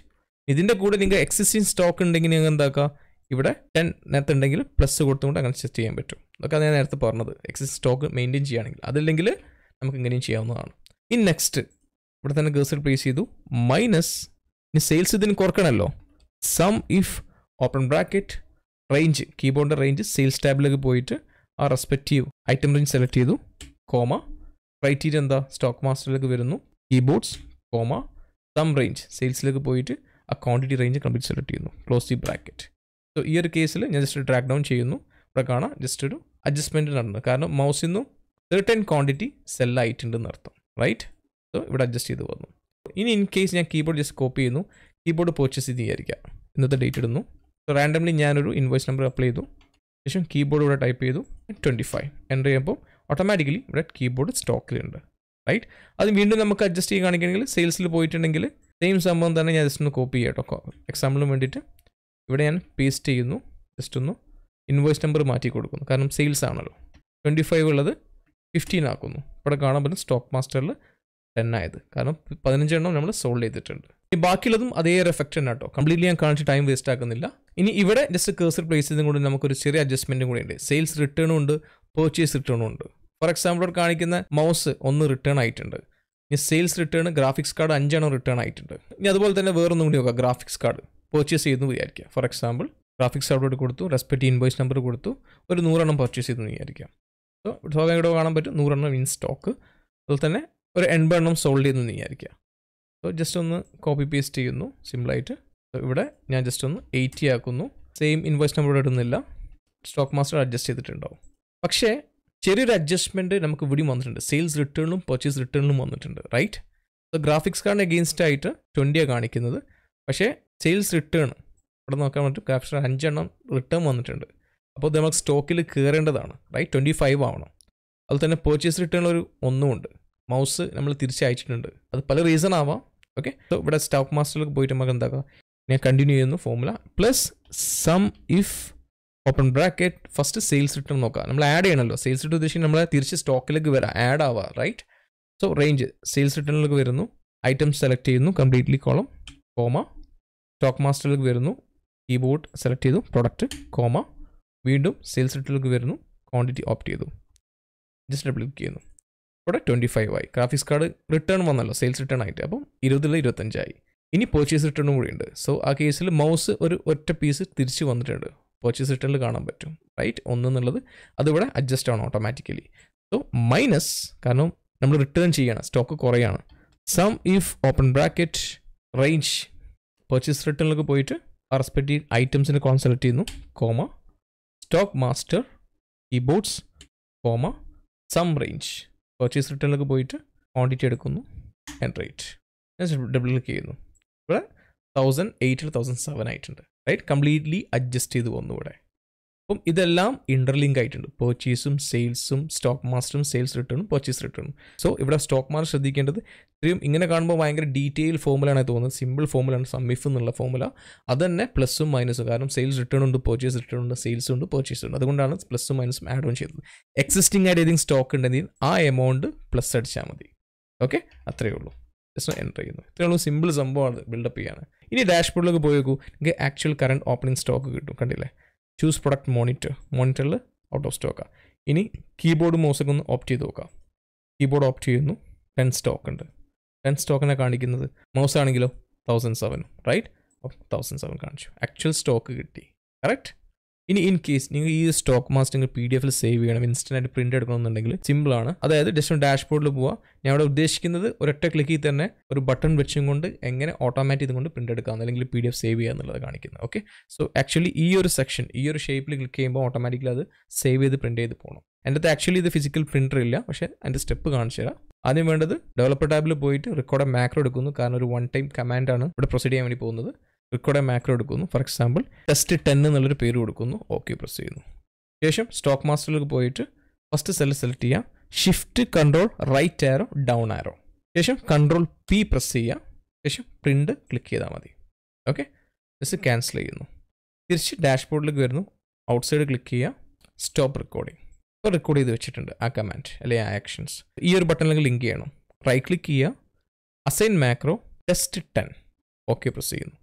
ഇതിൻ്റെ കൂടെ നിങ്ങൾ എക്സിസ്റ്റിംഗ് സ്റ്റോക്ക് ഉണ്ടെങ്കിൽ നിങ്ങൾ എന്താക്കുക ഇവിടെ ടെൻ നേരത്തെ ഉണ്ടെങ്കിൽ പ്ലസ് കൊടുത്തുകൊണ്ട് അങ്ങനെ സെറ്റ് ചെയ്യാൻ പറ്റും അതൊക്കെ ഞാൻ നേരത്തെ പറഞ്ഞത് എക്സിസ്റ്റ് സ്റ്റോക്ക് മെയിൻറ്റെയിൻ ചെയ്യുകയാണെങ്കിൽ അതില്ലെങ്കിൽ നമുക്ക് ഇങ്ങനെയും ചെയ്യാവുന്നതാണ് ഇനി നെക്സ്റ്റ് ഇവിടെ തന്നെ ഗേഴ്സർ പ്ലേസ് ചെയ്തു മൈനസ് ഇനി സെയിൽസ് ഇതിന് കുറക്കണമല്ലോ sum if open bracket range കീബോർഡിൻ്റെ റേഞ്ച് സെയിൽസ് ടാബിലേക്ക് പോയിട്ട് ആ റെസ്പെക്റ്റീവ് ഐറ്റം റേഞ്ച് സെലക്ട് ചെയ്തു കോമ ക്രൈറ്റീരിയ എന്താ സ്റ്റോക്ക് മാസ്റ്ററിലേക്ക് വരുന്നു കീബോർഡ്സ് കോമ സം റേഞ്ച് സെയിൽസിലേക്ക് പോയിട്ട് ആ ക്വാണ്ടിറ്റി റേഞ്ച് കംപ്ലീറ്റ് സെലക്ട് ചെയ്യുന്നു ക്ലോസ് ദി ബ്രാക്കറ്റ് സോ ഈ ഒരു കേസിൽ ഞാൻ ജസ്റ്റ് ട്രാക്ക് ഡൗൺ ചെയ്യുന്നു ഇവിടെ കാണാം ജസ്റ്റ് ഒരു അഡ്ജസ്റ്റ്മെൻറ്റ് നടന്നു കാരണം മൗസിൽ നിന്നും സെർട്ടൻ ക്വാണ്ടിറ്റി സെല്ലായിട്ടുണ്ടെന്ന് അർത്ഥം റൈറ്റ് സോ ഇവിടെ അഡ്ജസ്റ്റ് ചെയ്ത് വന്നു ഇനി ഇൻ കേസ് ഞാൻ കീബോർഡ് ജസ്റ്റ് കോപ്പി ചെയ്യുന്നു കീബോർഡ് പർച്ചേസ് ചെയ്ത് വിചാരിക്കാം ഇന്നത്തെ ഡേറ്റ് ഇടുന്നു സോ റാൻഡംലി ഞാനൊരു ഇൻവോയ്സ് നമ്പർ അപ്ലൈ ചെയ്തു ശേഷം കീബോർഡ് ഇവിടെ ടൈപ്പ് ചെയ്തു ട്വൻറ്റി ഫൈവ് എൻ്റർ ചെയ്യുമ്പോൾ ഓട്ടോമാറ്റിക്കലി ഇവിടെ കീബോർഡ് സ്റ്റോക്കിലുണ്ട് റൈറ്റ് അത് വീണ്ടും നമുക്ക് അഡ്ജസ്റ്റ് ചെയ്ത് കാണിക്കണമെങ്കിൽ സെയിൽസിൽ പോയിട്ടുണ്ടെങ്കിൽ സെയിം സംഭവം തന്നെ ഞാൻ ജസ്റ്റ് ഒന്ന് കോപ്പി ചെയ്യാം കേട്ടോ എക്സാമ്പിളിന് വേണ്ടിയിട്ട് ഇവിടെ ഞാൻ പേസ്റ്റ് ചെയ്യുന്നു ജസ്റ്റ് ഒന്ന് ഇൻവോയ്സ് നമ്പർ മാറ്റി കൊടുക്കുന്നു കാരണം സെയിൽസ് ആണല്ലോ ട്വൻറ്റി ഫൈവ് ഉള്ളത് ഫിഫ്റ്റീൻ ആക്കുന്നു ഇവിടെ കാണാൻ പറ്റും സ്റ്റോക്ക് മാസ്റ്ററിൽ ടെൻ ആയത് കാരണം പതിനഞ്ചെണ്ണം നമ്മൾ സോൾവ് ചെയ്തിട്ടുണ്ട് ഈ ബാക്കിയുള്ളതും അതേ ഒരു എഫക്റ്റ് തന്നെ കേട്ടോ കംപ്ലീറ്റ്ലി ഞാൻ കാണിച്ച് ടൈം വേസ്റ്റ് ആക്കുന്നില്ല ഇനി ഇവിടെ ജസ്റ്റ് കേസർ പ്ലേസ് ചെയ്തും കൂടി നമുക്കൊരു ചെറിയ അഡ്ജസ്റ്റ്മെൻറ്റും കൂടി ഉണ്ട് സെയിൽസ് റിട്ടേണും ഉണ്ട് പർച്ചേസ് റിട്ടേണും ഉണ്ട് ഫോർ എക്സാമ്പിൾ ഇവിടെ കാണിക്കുന്ന മൗസ് ഒന്ന് റിട്ടേൺ ആയിട്ടുണ്ട് ഇനി സെയിൽസ് റിട്ടേൺ ഗ്രാഫിക്സ് കാർഡ് അഞ്ചെണ്ണം റിട്ടേൺ ആയിട്ടുണ്ട് ഇനി അതുപോലെ തന്നെ വേറൊന്നും കൂടി നോക്കാം ഗ്രാഫിക്സ് കാർഡ് പർച്ചേസ് ചെയ്തു വിചാരിക്കുക ഫോർ എക്സാമ്പിൾ ഗ്രാഫിക്സ് കാർഡ് കൊടുത്തു റെസ്പെക്റ്റ് ഇൻവോയ്സ് നമ്പർ കൊടുത്തു ഒരു നൂറെണ്ണം പർച്ചേസ് ചെയ്തു വിചാരിക്കാം സോ സ്വാഭാവികം കാണാൻ പറ്റും നൂറെണ്ണം ഇൻ സ്റ്റോക്ക് അതുപോലെ തന്നെ ഒരു എൺപതെണ്ണം സോൾഡ് ചെയ്തു വിചാരിക്കുക സോ ജസ്റ്റ് ഒന്ന് കോപ്പി പേസ്റ്റ് ചെയ്യുന്നു സിമ്പിളായിട്ട് സോ ഇവിടെ ഞാൻ ജസ്റ്റ് ഒന്ന് എയ്റ്റി ആക്കുന്നു സെയിം ഇൻവോയ്സ് നമ്പർ ഇവിടെ ഇടുന്നില്ല സ്റ്റോക്ക് മാസ്റ്റർ അഡ്ജസ്റ്റ് ചെയ്തിട്ടുണ്ടാവും പക്ഷേ ചെറിയൊരു അഡ്ജസ്റ്റ്മെൻറ്റ് നമുക്ക് ഇവിടെയും വന്നിട്ടുണ്ട് സെയിൽസ് റിട്ടേണിലും പർച്ചേസ് റിട്ടേണിലും വന്നിട്ടുണ്ട് റൈറ്റ് സോ ഗ്രാഫിക്സ് കാർഡിന് അഗെയിൻസ്റ്റ് ആയിട്ട് ട്വൻറ്റിയാണ് കാണിക്കുന്നത് പക്ഷേ സെയിൽസ് റിട്ടേൺ ഇവിടെ നോക്കാൻ പറ്റും ഗ്രാഫിക്സ് കാർഡ് അഞ്ചെണ്ണം റിട്ടേൺ വന്നിട്ടുണ്ട് അപ്പോൾ നമുക്ക് സ്റ്റോക്കിൽ കയറേണ്ടതാണ് റൈറ്റ് ട്വൻറ്റി ഫൈവ് ആവണം അതുപോലെ തന്നെ പർച്ചേസ് റിട്ടേൺ ഒരു ഒന്നുമുണ്ട് മൗസ് നമ്മൾ തിരിച്ചയച്ചിട്ടുണ്ട് അത് പല റീസൺ ആവാം ഓക്കെ സോ ഇവിടെ സ്റ്റോക്ക് മാസ്റ്ററിലേക്ക് പോയിട്ട് നമുക്ക് എന്താക്കാം ഞാൻ കണ്ടിന്യൂ ചെയ്യുന്നു formula plus sum if open bracket first sales return നോക്കാം നമ്മൾ ആഡ് ചെയ്യണമല്ലോ സെയിൽസ് റിട്ടേൺ ഉദ്ദേശിച്ച് നമ്മൾ തിരിച്ച് സ്റ്റോക്കിലേക്ക് വരാം ആഡ് ആവുക റൈറ്റ് സോ റേഞ്ച് സെയിൽസ് റിട്ടേണിലേക്ക് വരുന്നു ഐറ്റം സെലക്ട് ചെയ്യുന്നു കംപ്ലീറ്റ്ലി കോളം കോമ സ്റ്റോക്ക് മാസ്റ്ററിലേക്ക് വരുന്നു കീബോർഡ് സെലക്ട് ചെയ്തു പ്രൊഡക്റ്റ് കോമ വീണ്ടും സെയിൽസ് റിട്ടേണിലേക്ക് വരുന്നു ക്വാണ്ടിറ്റി ഓപ്റ്റ് ചെയ്തു ജസ്റ്റ് ഡബിൾ ക്ലിക്ക് ചെയ്യുന്നു ഇവിടെ ട്വൻറ്റി ഫൈവ് ആയി ഗ്രാഫിക്സ് കാർഡ് റിട്ടേൺ വന്നല്ലോ സെയിൽസ് റിട്ടേൺ ആയിട്ട് അപ്പം ഇരുപതിൽ ഇരുപത്തഞ്ചായി ഇനി പർച്ചേസ് റിട്ടേണും കൂടി ഉണ്ട് സോ ആ കേസിൽ മൗസ് ഒരു ഒറ്റ പീസ് തിരിച്ച് വന്നിട്ടുണ്ട് പർച്ചേസ് റിട്ടേണിൽ കാണാൻ പറ്റും റൈറ്റ് ഒന്നെന്നുള്ളത് അതിവിടെ അഡ്ജസ്റ്റ് ആണ് ഓട്ടോമാറ്റിക്കലി സോ മൈനസ് കാരണം നമ്മൾ റിട്ടേൺ ചെയ്യണം സ്റ്റോക്ക് കുറയാണ് sum if open bracket range purchase റിട്ടേണിലേക്ക് പോയിട്ട് ആ റെസ്പെക്റ്റീവ് ഐറ്റംസിന് കോൺ സെലക്ട് ചെയ്യുന്നു comma stock master keyboards comma sum range purchase റിട്ടേണിലേക്ക് പോയിട്ട് ക്വാണ്ടിറ്റി എടുക്കുന്നു ആൻഡ് റേറ്റ് ഡബിൾ ക്ലിക്ക് ചെയ്യുന്നു ഇവിടെ തൗസൻഡ് എയ്റ്റിൽ തൗസൻഡ് സെവൻ ആയിട്ടുണ്ട് റൈറ്റ് കംപ്ലീറ്റ്ലി അഡ്ജസ്റ്റ് ചെയ്ത് വന്നു ഇവിടെ അപ്പം ഇതെല്ലാം ഇൻ്റർലിങ്ക് ആയിട്ടുണ്ട് പർച്ചേസും സെയിൽസും സ്റ്റോക്ക് മാസ്റ്ററും സെയിൽസ് റിട്ടേണും പർച്ചേസ് റിട്ടേണും സോ ഇവിടെ സ്റ്റോക്ക് മാസ്റ്റർ ശ്രദ്ധിക്കേണ്ടത് ഇത്രയും ഇങ്ങനെ കാണുമ്പോൾ ഭയങ്കര ഡീറ്റെയിൽ ഫോമുലാണ് തോന്നുന്നത് സിമ്പിൾ ഫോമുലാണ് സമ്മിഫ് എന്നുള്ള ഫോമുല അത് തന്നെ പ്ലസും മൈനസും കാരണം സെയിൽസ് റിട്ടേൺ ഉണ്ട് പർച്ചേസ് റിട്ടേൺ ഉണ്ട് സെയിൽസ് ഉണ്ട് പർച്ചേസ് ഉണ്ട് അതുകൊണ്ടാണ് പ്ലസും മൈനസും ആഡ് ഓൺ ചെയ്തത് എക്സിസ്റ്റിംഗ് ആയിട്ട് ഏതെങ്കിലും സ്റ്റോക്ക് ഉണ്ടെങ്കിൽ ആ എമൗണ്ട് പ്ലസ് അടിച്ചാൽ മതി ഓക്കെ അത്രയേ ഉള്ളൂ ജസ്റ്റ് എൻ്റർ ചെയ്യുന്നു ഇത്രയേ ഉള്ളൂ സിമ്പിൾ സംഭവമാണ് ബിൽഡപ്പ് ചെയ്യാണ് ഇനി ഡാഷ്ബോർഡിലേക്ക് പോയി നോക്കൂ നിങ്ങൾക്ക് ആക്ച്വൽ കറണ്ട് ഓപ്പണിംഗ് സ്റ്റോക്ക് കിട്ടും കണ്ടില്ലേ ചൂസ് പ്രൊഡക്റ്റ് മോണിറ്റർ മോണിറ്ററിൽ ഔട്ട് ഓഫ് സ്റ്റോക്കാണ് ഇനി കീബോർഡ് മൗസൊക്കെ ഒന്ന് ഓപ്റ്റ് ചെയ്ത് നോക്കാം കീബോർഡ് ഓപ്റ്റ് ചെയ്യുന്നു ടെൻ സ്റ്റോക്ക് ഉണ്ട് ടെൻ സ്റ്റോക്കിനെ കാണിക്കുന്നത് മൗസ് ആണെങ്കിലോ thousand seven right thousand seven കാണിച്ചു ആക്ച്വൽ സ്റ്റോക്ക് കിട്ടി കറക്റ്റ് ഇനി ഇൻ കേസ് നിങ്ങൾ ഈ സ്റ്റോക്ക് മാസ്റ്റർ നിങ്ങൾ പി ഡി എഫിൽ സേവ് ചെയ്യണം ഇൻസ്റ്റൻ്റ് ആയിട്ട് പ്രിൻ്റ് എടുക്കണമെന്നുണ്ടെങ്കിൽ സിമ്പിൾ ആണ് അതായത് ജസ്റ്റ് ഡാഷ്ബോർഡിൽ പോവുക ഞാൻ ഇവിടെ ഉദ്ദേശിക്കുന്നത് ഒരൊറ്റ ക്ലിക്കിൽ തന്നെ ഒരു ബട്ടൺ വെച്ചും കൊണ്ട് എങ്ങനെ ഓട്ടോമാറ്റിക് ഇതുകൊണ്ട് പ്രിൻ്റ് എടുക്കാം അല്ലെങ്കിൽ പി ഡി എഫ് സേവ് ചെയ്യുക എന്നുള്ളത് കാണിക്കുന്നത് ഓക്കെ സോ ആക്ച്വലി ഈ ഒരു സെക്ഷൻ ഈ ഒരു ഷേപ്പിൽ ക്ലിക്ക് ചെയ്യുമ്പോൾ ഓട്ടോമാറ്റിക്കലി അത് സേവ് ചെയ്ത് പ്രിൻ്റ് ചെയ്ത് പോകണം എൻ്റെ അടുത്ത് ആക്ച്വലി ഇത് ഫിസിക്കൽ പ്രിൻ്റർ ഇല്ല പക്ഷേ അതിൻ്റെ സ്റ്റെപ്പ് കാണിച്ചു തരാം ആദ്യം വേണ്ടത് ഡെവലപ്പർ ടാബിൽ പോയിട്ട് റെക്കോർഡ് മാക്രോ എടുക്കുന്നു കാരണം ഒരു വൺ ടൈം കമാൻഡാണ് ഇവിടെ പ്രൊസീഡ് ചെയ്യാൻ വേണ്ടി പോകുന്നത് റെക്കോർഡ് മാക്രോ എടുക്കുന്നു ഫോർ എക്സാമ്പിൾ ടെസ്റ്റ് ടെൻ എന്നുള്ളൊരു പേര് കൊടുക്കുന്നു ഓക്കെ പ്രസ് ചെയ്യുന്നു ശേഷം സ്റ്റോക്ക് മാസ്റ്ററിലേക്ക് പോയിട്ട് ഫസ്റ്റ് സെൽ സെലക്ട് ചെയ്യാം shift control right arrow down arrow ശേഷം കൺട്രോൾ പി പ്രസ് ചെയ്യാം ശേഷം പ്രിൻ്റ് ക്ലിക്ക് ചെയ്താൽ മതി ഓക്കെ ജസ്റ്റ് ക്യാൻസൽ ചെയ്യുന്നു തിരിച്ച് ഡാഷ്ബോർഡിലേക്ക് വരുന്നു ഔട്ട് സൈഡ് ക്ലിക്ക് ചെയ്യുക സ്റ്റോപ്പ് റെക്കോർഡിംഗ് ഇപ്പോൾ റെക്കോർഡ് ചെയ്ത് വെച്ചിട്ടുണ്ട് ആ കമാൻഡ് അല്ലെങ്കിൽ ആ ആക്ഷൻസ് ഈ ഒരു ബട്ടണിലേക്ക് ലിങ്ക് ചെയ്യണം റൈറ്റ് ക്ലിക്ക് ചെയ്യുക assign macro test ten okay press ചെയ്യുന്നു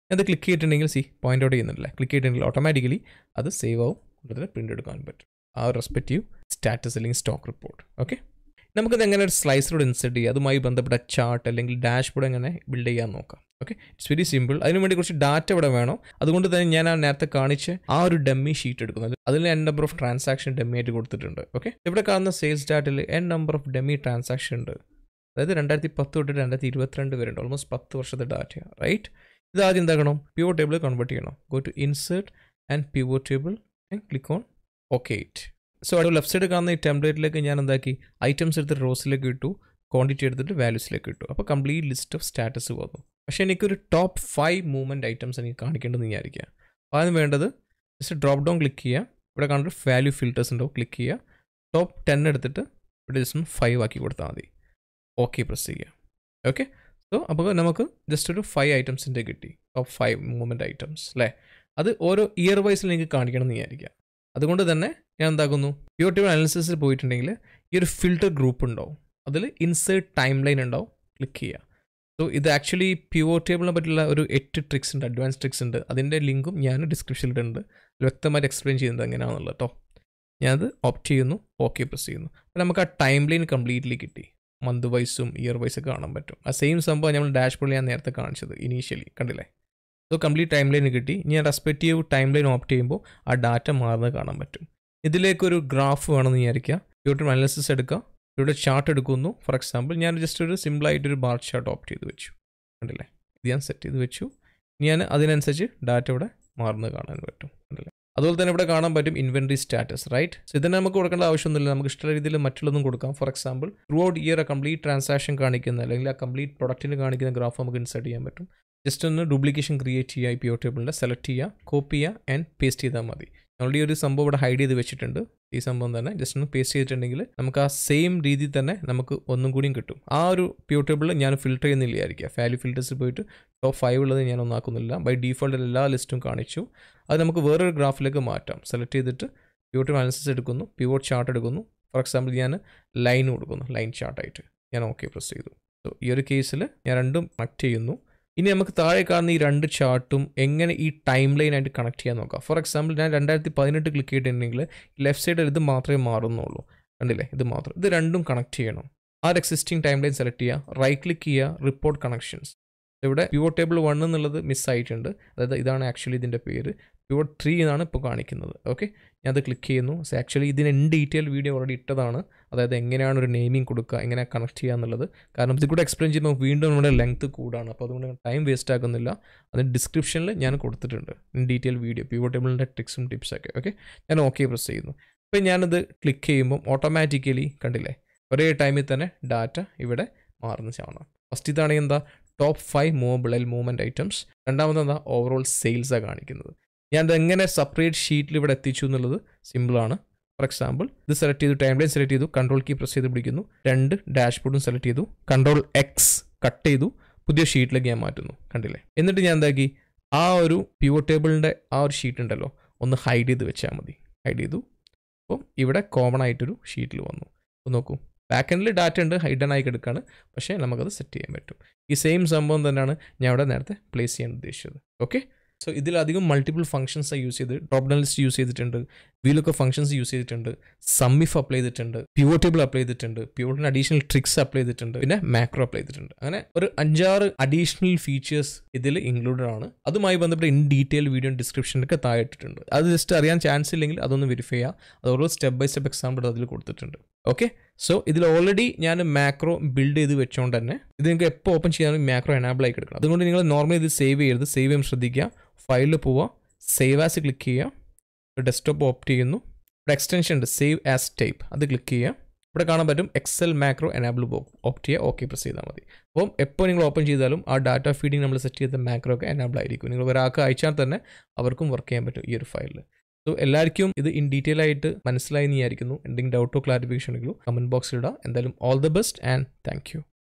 അത് ക്ലിക്ക് ചെയ്തിട്ടുണ്ടെങ്കിൽ സി പോയിന്റ് ഔട്ട് ചെയ്യുന്നില്ല ക്ലിക്ക് ചെയ്തിട്ടുണ്ടെങ്കിൽ ഓട്ടോമാറ്റിക്കലി അത് സേവ് ആവും അതിൽ പ്രിൻ്റ് എടുക്കാൻ പറ്റും ആ ഒരു റെസ്പെക്റ്റീവ് സ്റ്റാറ്റസ് അല്ലെങ്കിൽ സ്റ്റോക്ക് റിപ്പോർട്ട് ഓക്കെ നമുക്കത് എങ്ങനെ ഒരു സ്ലൈസറോട് ഇൻസെർട്ട് ചെയ്യുക അതുമായി ബന്ധപ്പെട്ട ചാർട്ട് അല്ലെങ്കിൽ ഡാഷ്ബോർഡ് എങ്ങനെ ബിൽഡ് ചെയ്യാൻ നോക്കാം ഓക്കെ ഇറ്റ്സ് വെരി സിമ്പിൾ അതിന് വേണ്ടി കുറച്ച് ഡാറ്റ ഇവിടെ വേണം അതുകൊണ്ട് തന്നെ ഞാൻ ആ നേരത്തെ കാണിച്ച് ആ ഒരു ഡമ്മി ഷീറ്റ് എടുക്കുന്നത് അതിൽ N number of transaction dummy ആയിട്ട് കൊടുത്തിട്ടുണ്ട് ഓക്കെ ഇവിടെ കാണുന്ന സെയിൽസ് ഡാറ്റയിൽ N number of dummy transaction ഉണ്ട് അതായത് രണ്ടായിരത്തി പത്ത് തൊട്ട് രണ്ടായിരത്തി ഇരുപത്തിരണ്ട് വരെ ഉണ്ട് ഓൾമോസ്റ്റ് പത്ത് വർഷത്തെ ഡാറ്റയാണ് റൈറ്റ് ഇത് ആദ്യം എന്താക്കണം പ്യൂർ ടേബിൾ കൺവേർട്ട് ചെയ്യണം go to insert and pure table and click on okay it so അവിടെ ലെഫ്റ്റ് സൈഡ് കാണുന്ന ഈ ടെംപ്ലേറ്റിലേക്ക് ഞാൻ എന്താക്കി ഐറ്റംസ് എടുത്ത് റോസിലേക്ക് ഇട്ടു ക്വാണ്ടിറ്റി എടുത്തിട്ട് വാല്യൂസിലേക്ക് ഇട്ടു അപ്പോൾ കംപ്ലീറ്റ് ലിസ്റ്റ് ഓഫ് സ്റ്റാറ്റസ് വന്നു പക്ഷേ എനിക്കൊരു ടോപ്പ് ഫൈവ് മൂവ്മെൻറ്റ് ഐറ്റംസ് എനിക്ക് കാണിക്കേണ്ടതെന്ന് വിചാരിക്കുക അപ്പോൾ അതിന് വേണ്ടത് ജസ്റ്റ് ഡ്രോപ്പ് ഡൗൺ ക്ലിക്ക് ചെയ്യുക ഇവിടെ കണ്ടിട്ട് വാല്യൂ ഫിൽറ്റേഴ്സ് ഉണ്ടാവും ക്ലിക്ക് ചെയ്യുക ടോപ്പ് ടെൻ എടുത്തിട്ട് ഇവിടെ ജസ്റ്റ് ഒന്ന് ഫൈവ് ആക്കി കൊടുത്താൽ മതി ഓക്കെ പ്രസ് ചെയ്യുക ഓക്കെ സോ അപ്പോൾ നമുക്ക് ജസ്റ്റ് ഒരു ഫൈവ് ഐറ്റംസിൻ്റെ കിട്ടി ടോപ്പ് ഫൈവ് മൂവ്മെൻറ്റ് ഐറ്റംസ് അല്ലേ അത് ഓരോ ഇയർ വൈസിൽ എനിക്ക് കാണിക്കണം എന്ന് വിചാരിക്കുക അതുകൊണ്ട് തന്നെ ഞാൻ എന്താക്കുന്നു പ്യൂർ ടേബിൾ അനാലിസിസിൽ പോയിട്ടുണ്ടെങ്കിൽ ഈ ഒരു ഫിൽറ്റർ ഗ്രൂപ്പ് ഉണ്ടാവും അതിൽ ഇൻസേർട്ട് ടൈം ലൈൻ ഉണ്ടാവും ക്ലിക്ക് ചെയ്യുക സോ ഇത് ആക്ച്വലി പ്യൂർ ടേബിളിനെ പറ്റിയുള്ള ഒരു എട്ട് ട്രിക്സ് ഉണ്ട് അഡ്വാൻസ് ട്രിക്സ് ഉണ്ട് അതിൻ്റെ ലിങ്കും ഞാൻ ഡിസ്ക്രിപ്ഷനിൽ ഇടുന്നുണ്ട് വ്യക്തമായിട്ട് എക്സ്പ്ലെയിൻ ചെയ്യുന്നത് എങ്ങനെയാണെന്നുള്ളത് കേട്ടോ ഞാനത് ഓപ്റ്റ് ചെയ്യുന്നു ഓക്കെ പ്രസ് ചെയ്യുന്നു അപ്പോൾ നമുക്ക് ആ ടൈം ലൈൻ കംപ്ലീറ്റ്ലി കിട്ടി മന്ത് വൈസും ഇയർ വൈസും കാണാൻ പറ്റും ആ സെയിം സംഭവം നമ്മൾ ഡാഷ്ബോർഡിൽ ഞാൻ നേരത്തെ കാണിച്ചത് ഇനീഷ്യലി കണ്ടില്ലേ സോ കംപ്ലീറ്റ് ടൈം ലൈൻ കിട്ടി ഞാൻ റെസ്പെക്റ്റീവ് ടൈം ലൈൻ ഓപ്റ്റ് ചെയ്യുമ്പോൾ ആ ഡാറ്റ മാറുന്നത് കാണാൻ പറ്റും ഇതിലേക്കൊരു ഗ്രാഫ് വേണമെന്ന് വിചാരിക്കുക യൂട്യൂബ് അനാലിസിസ് എടുക്കുക ഇവിടെ ചാർട്ട് എടുക്കുന്നു ഫോർ എക്സാമ്പിൾ ഞാൻ ജസ്റ്റ് ഒരു സിമ്പിളായിട്ടൊരു ബാർ ചാർട്ട് ഓപ്റ്റ് ചെയ്ത് വെച്ചു കണ്ടില്ലേ ഇത് ഞാൻ സെറ്റ് ചെയ്ത് വെച്ചു ഞാൻ അതിനനുസരിച്ച് ഡാറ്റ ഇവിടെ മാറുന്നത് കാണാൻ പറ്റും കണ്ടില്ലേ അതുപോലെ തന്നെ ഇവിടെ കാണാൻ പറ്റും ഇൻവെൻട്രി സ്റ്റാറ്റസ് റൈറ്റ് സോ ഇതിന് നമുക്ക് കൊടുക്കേണ്ട ആവശ്യമൊന്നുമില്ല നമുക്ക് ഇഷ്ടമുള്ള രീതിയിൽ മറ്റുള്ളതും കൊടുക്കാം for example throughout year ആ കംപ്ലീറ്റ് ട്രാൻസാക്ഷൻ കാണിക്കുന്ന അല്ലെങ്കിൽ ആ കംപ്ലീറ്റ് പ്രൊഡക്റ്റിന് കാണിക്കുന്ന ഗ്രാഫ് നമുക്ക് ഇൻസേർട്ട് ചെയ്യാൻ പറ്റും ജസ്റ്റ് ഒന്ന് ഡ്യൂപ്ലിക്കേഷൻ ക്രിയേറ്റ് ചെയ്യുക ഈ പി ഒ ടേബിളിൽ സെലക്ട് ചെയ്യുക കോപ്പി ചെയ്യുക ആൻഡ് പേസ്റ്റ് ചെയ്താൽ മതി ഓൾറെഡി ഒരു സംഭവം ഇവിടെ ഹൈഡ് ചെയ്ത് വെച്ചിട്ടുണ്ട് ഈ സംഭവം തന്നെ ജസ്റ്റ് ഒന്ന് പേസ്റ്റ് ചെയ്തിട്ടുണ്ടെങ്കിൽ നമുക്ക് ആ സെയിം രീതിയിൽ തന്നെ നമുക്ക് ഒന്നും കൂടിയും കിട്ടും ആ ഒരു പ്യൂർ ടേബിൾ ഞാൻ ഫിൽറ്റർ ചെയ്യുന്നില്ലായിരിക്കുക വാല്യൂ ഫിൽറ്റേഴ്സിൽ പോയിട്ട് ടോപ്പ് ഫൈവ് ഉള്ളത് ഞാൻ ഒന്നാക്കുന്നില്ല ബൈ ഡീഫോൾട്ട് എല്ലാ ലിസ്റ്റും കാണിച്ചു അത് നമുക്ക് വേറൊരു ഗ്രാഫിലേക്ക് മാറ്റാം സെലക്ട് ചെയ്തിട്ട് പ്യൂർ ടേബിൾ അനാലിസിസ് എടുക്കുന്നു പ്യൂർ ചാർട്ട് എടുക്കുന്നു ഫോർ എക്സാമ്പിൾ ഞാൻ ലൈൻ കൊടുക്കുന്നു ലൈൻ ചാർട്ടായിട്ട് ഞാൻ ഓക്കെ പ്രസ് ചെയ്തു സോ ഈ ഒരു കേസിൽ ഞാൻ രണ്ടും കണക്ട് ചെയ്യുന്നു ഇനി നമുക്ക് താഴെ കാണുന്ന ഈ രണ്ട് ചാർട്ടും എങ്ങനെ ഈ ടൈം ലൈൻ ആയിട്ട് കണക്ട് ചെയ്യാൻ നോക്കാം ഫോർ എക്സാമ്പിൾ ഞാൻ രണ്ടായിരത്തി പതിനെട്ട് ക്ലിക്ക് ചെയ്തിട്ടുണ്ടെങ്കിൽ ലെഫ്റ്റ് സൈഡിൽ ഇത് മാത്രമേ മാറുന്നുള്ളൂ കണ്ടില്ലേ ഇത് മാത്രം ഇത് രണ്ടും കണക്ട് ചെയ്യണം ആ ഒരു എക്സിസ്റ്റിംഗ് ടൈം ലൈൻ സെലക്ട് ചെയ്യുക റൈറ്റ് ക്ലിക്ക് ചെയ്യുക റിപ്പോർട്ട് കണക്ഷൻസ് ഇവിടെ പ്യൂർ ടേബിൾ വൺ എന്നുള്ളത് മിസ്സായിട്ടുണ്ട് അതായത് ഇതാണ് ആക്ച്വലി ഇതിൻ്റെ പേര് പ്യൂർ ത്രീ എന്നാണ് ഇപ്പോൾ കാണിക്കുന്നത് ഓക്കെ ഞാൻ അത് ക്ലിക്ക് ചെയ്യുന്നു സോ ആക്ച്വലി ഇതിന് ഇൻ ഡീറ്റെയിൽ വീഡിയോ ഓൾറെഡി ഇട്ടതാണ് അതായത് എങ്ങനെയാണ് ഒരു നെയിമിംഗ് കൊടുക്കുക എങ്ങനെ കണക്ട് ചെയ്യുക എന്നുള്ളത് കാരണം ഇത് കൂടെ എക്സ്പ്ലെയിൻ ചെയ്യുമ്പോൾ വീണ്ടും നമ്മുടെ ലെങ്ത് കൂടാണ് അപ്പോൾ അതുകൊണ്ട് ടൈം വേസ്റ്റ് ആക്കുന്നില്ല അതിന് ഡിസ്ക്രിപ്ഷനിൽ ഞാൻ കൊടുത്തിട്ടുണ്ട് ഇൻ ഡീറ്റെയിൽ വീഡിയോ പ്യൂർ ടേബിളിൻ്റെ ട്രിക്സും ടിപ്സൊക്കെ ഓക്കെ ഞാൻ ഓക്കെ പ്രസ് ചെയ്യുന്നു അപ്പോൾ ഞാനത് ക്ലിക്ക് ചെയ്യുമ്പോൾ ഓട്ടോമാറ്റിക്കലി കണ്ടില്ലേ ഒരേ ടൈമിൽ തന്നെ ഡാറ്റ ഇവിടെ മാറുന്ന കാണാം ഫസ്റ്റ് ഇതാണെങ്കിൽ എന്താ ടോപ്പ് ഫൈവ് മൂവബിൾ അല്ലെങ്കിൽ മൂവ്മെൻറ്റ് ഐറ്റംസ് രണ്ടാമത് എന്താ ഓവറോൾ സെയിൽസാണ് കാണിക്കുന്നത് ഞാൻ ഇത് എങ്ങനെ സെപ്പറേറ്റ് ഷീറ്റിൽ ഇവിടെ എത്തിച്ചു എന്നുള്ളത് സിമ്പിളാണ് ഫോർ എക്സാമ്പിൾ ഇത് സെലക്ട് ചെയ്തു ടൈം ലൈൻ സെലക്ട് ചെയ്തു കൺട്രോൾ കീ പ്രസ് ചെയ്ത് പിടിക്കുന്നു രണ്ട് ഡാഷ്ബോർഡും സെലക്ട് ചെയ്തു കൺട്രോൾ എക്സ് കട്ട് ചെയ്തു പുതിയ ഷീറ്റിലേക്ക് ഞാൻ മാറ്റുന്നു കണ്ടില്ലേ എന്നിട്ട് ഞാൻ എന്താക്കി ആ ഒരു പ്യൂർ ടേബിളിൻ്റെ ആ ഒരു ഷീറ്റ് ഉണ്ടല്ലോ ഒന്ന് ഹൈഡ് ചെയ്ത് വെച്ചാൽ മതി ഹൈഡ് ചെയ്തു അപ്പം ഇവിടെ കോമൺ ആയിട്ടൊരു ഷീറ്റിൽ വന്നു അപ്പോൾ നോക്കൂ ബാക്ക് എൻഡിൽ ഡാറ്റ ഉണ്ട് ഹൈഡൻ ആയി കിടക്കുകയാണ് പക്ഷേ നമുക്കത് സെറ്റ് ചെയ്യാൻ പറ്റും ഈ സെയിം സംഭവം തന്നെയാണ് ഞാൻ ഇവിടെ നേരത്തെ പ്ലേസ് ചെയ്യാൻ ഉദ്ദേശിച്ചത് ഓക്കെ സോ ഇതിലധികം മൾട്ടിപ്പിൾ ഫംഗ്ഷൻസ് യൂസ് ചെയ്ത് ടോപ്പ് ഡൺ ലിസ്റ്റ് യൂസ് ചെയ്തിട്ടുണ്ട് വീലൊക്കെ ഫംഗ്ഷൻസ് യൂസ് ചെയ്തിട്ടുണ്ട് സമ്മിഫ് അപ്ലൈ ചെയ്തിട്ടുണ്ട് പ്യൂർ ടേബിൾ അപ്ലൈ ചെയ്തിട്ടുണ്ട് പ്യൂറിന് അഡീഷണൽ ട്രിക്സ് അപ്ലൈ ചെയ്തിട്ടുണ്ട് പിന്നെ മാക്രോ അപ്ലൈ ചെയ്തിട്ടുണ്ട് അങ്ങനെ ഒരു അഞ്ചാറ് അഡീഷണൽ ഫീച്ചേഴ്സ് ഇതിൽ ഇൻക്ലൂഡഡ് ആണ് അതുമായി ബന്ധപ്പെട്ട ഇൻ ഡീറ്റെയിൽ വീഡിയോ ഡിസ്ക്രിപ്ഷനിലൊക്കെ താഴെ ഇട്ടിട്ടുണ്ട് അത് ജസ്റ്റ് അറിയാൻ ചാൻസ് ഇല്ലെങ്കിൽ അതൊന്ന് വെരിഫൈ ചെയ്യുക അത് ഓരോ സ്റ്റെപ്പ് ബൈ സ്റ്റെപ്പ് എക്സാമ്പിൾ അതിൽ കൊടുത്തിട്ടുണ്ട് ഓക്കെ സോ ഇതിൽ ഓൾറെഡി ഞാൻ മാക്രോ ബിൽഡ് ചെയ്ത് വെച്ചുകൊണ്ട് തന്നെ ഇത് നിങ്ങൾക്ക് എപ്പോൾ ഓപ്പൺ ചെയ്യാനും മാക്രോ എനാബിൾ ആയി കിടക്കണം അതുകൊണ്ട് നിങ്ങൾ നോർമലി ഇത് സേവ് ചെയ്യരുത് സേവ് ചെയ്യാൻ ശ്രദ്ധിക്കുക ഫയലിൽ പോവുക സേവ് ആസ് ക്ലിക്ക് ചെയ്യുക ഡെസ്ക്ടോപ്പ് ഓപ്റ്റ് ചെയ്യുന്നു ഇവിടെ എക്സ്റ്റൻഷൻ ഉണ്ട് സേവ് ആസ് ടൈപ്പ് അത് ക്ലിക്ക് ചെയ്യുക ഇവിടെ കാണാൻ പറ്റും എക്സൽ മാക്രോ എനാബിൾ ഓപ്റ്റ് ചെയ്യുക ഓക്കെ പ്രസ് ചെയ്താൽ മതി അപ്പം എപ്പോൾ നിങ്ങൾ ഓപ്പൺ ചെയ്താലും ആ ഡാറ്റ ഫീഡിങ് നമ്മൾ സെറ്റ് ചെയ്ത മാക്രോ ഒക്കെ എനാബിൾ ആയിരിക്കും നിങ്ങൾ ഒരാൾക്ക് അയച്ചാൽ തന്നെ അവർക്കും വർക്ക് ചെയ്യാൻ പറ്റും ഈ ഒരു ഫയലിൽ സോ എല്ലാവർക്കും ഇത് ഇൻ ഡീറ്റെയിൽ ആയിട്ട് മനസ്സിലായി എന്ന് വിചാരിക്കുന്നു എന്തെങ്കിലും ഡൗട്ടോ ക്ലാരിഫിക്കേഷൻ ഉണ്ടെങ്കിലും കമൻറ്റ് ബോക്സിൽ ഇടാം എന്തായാലും all the best and thank U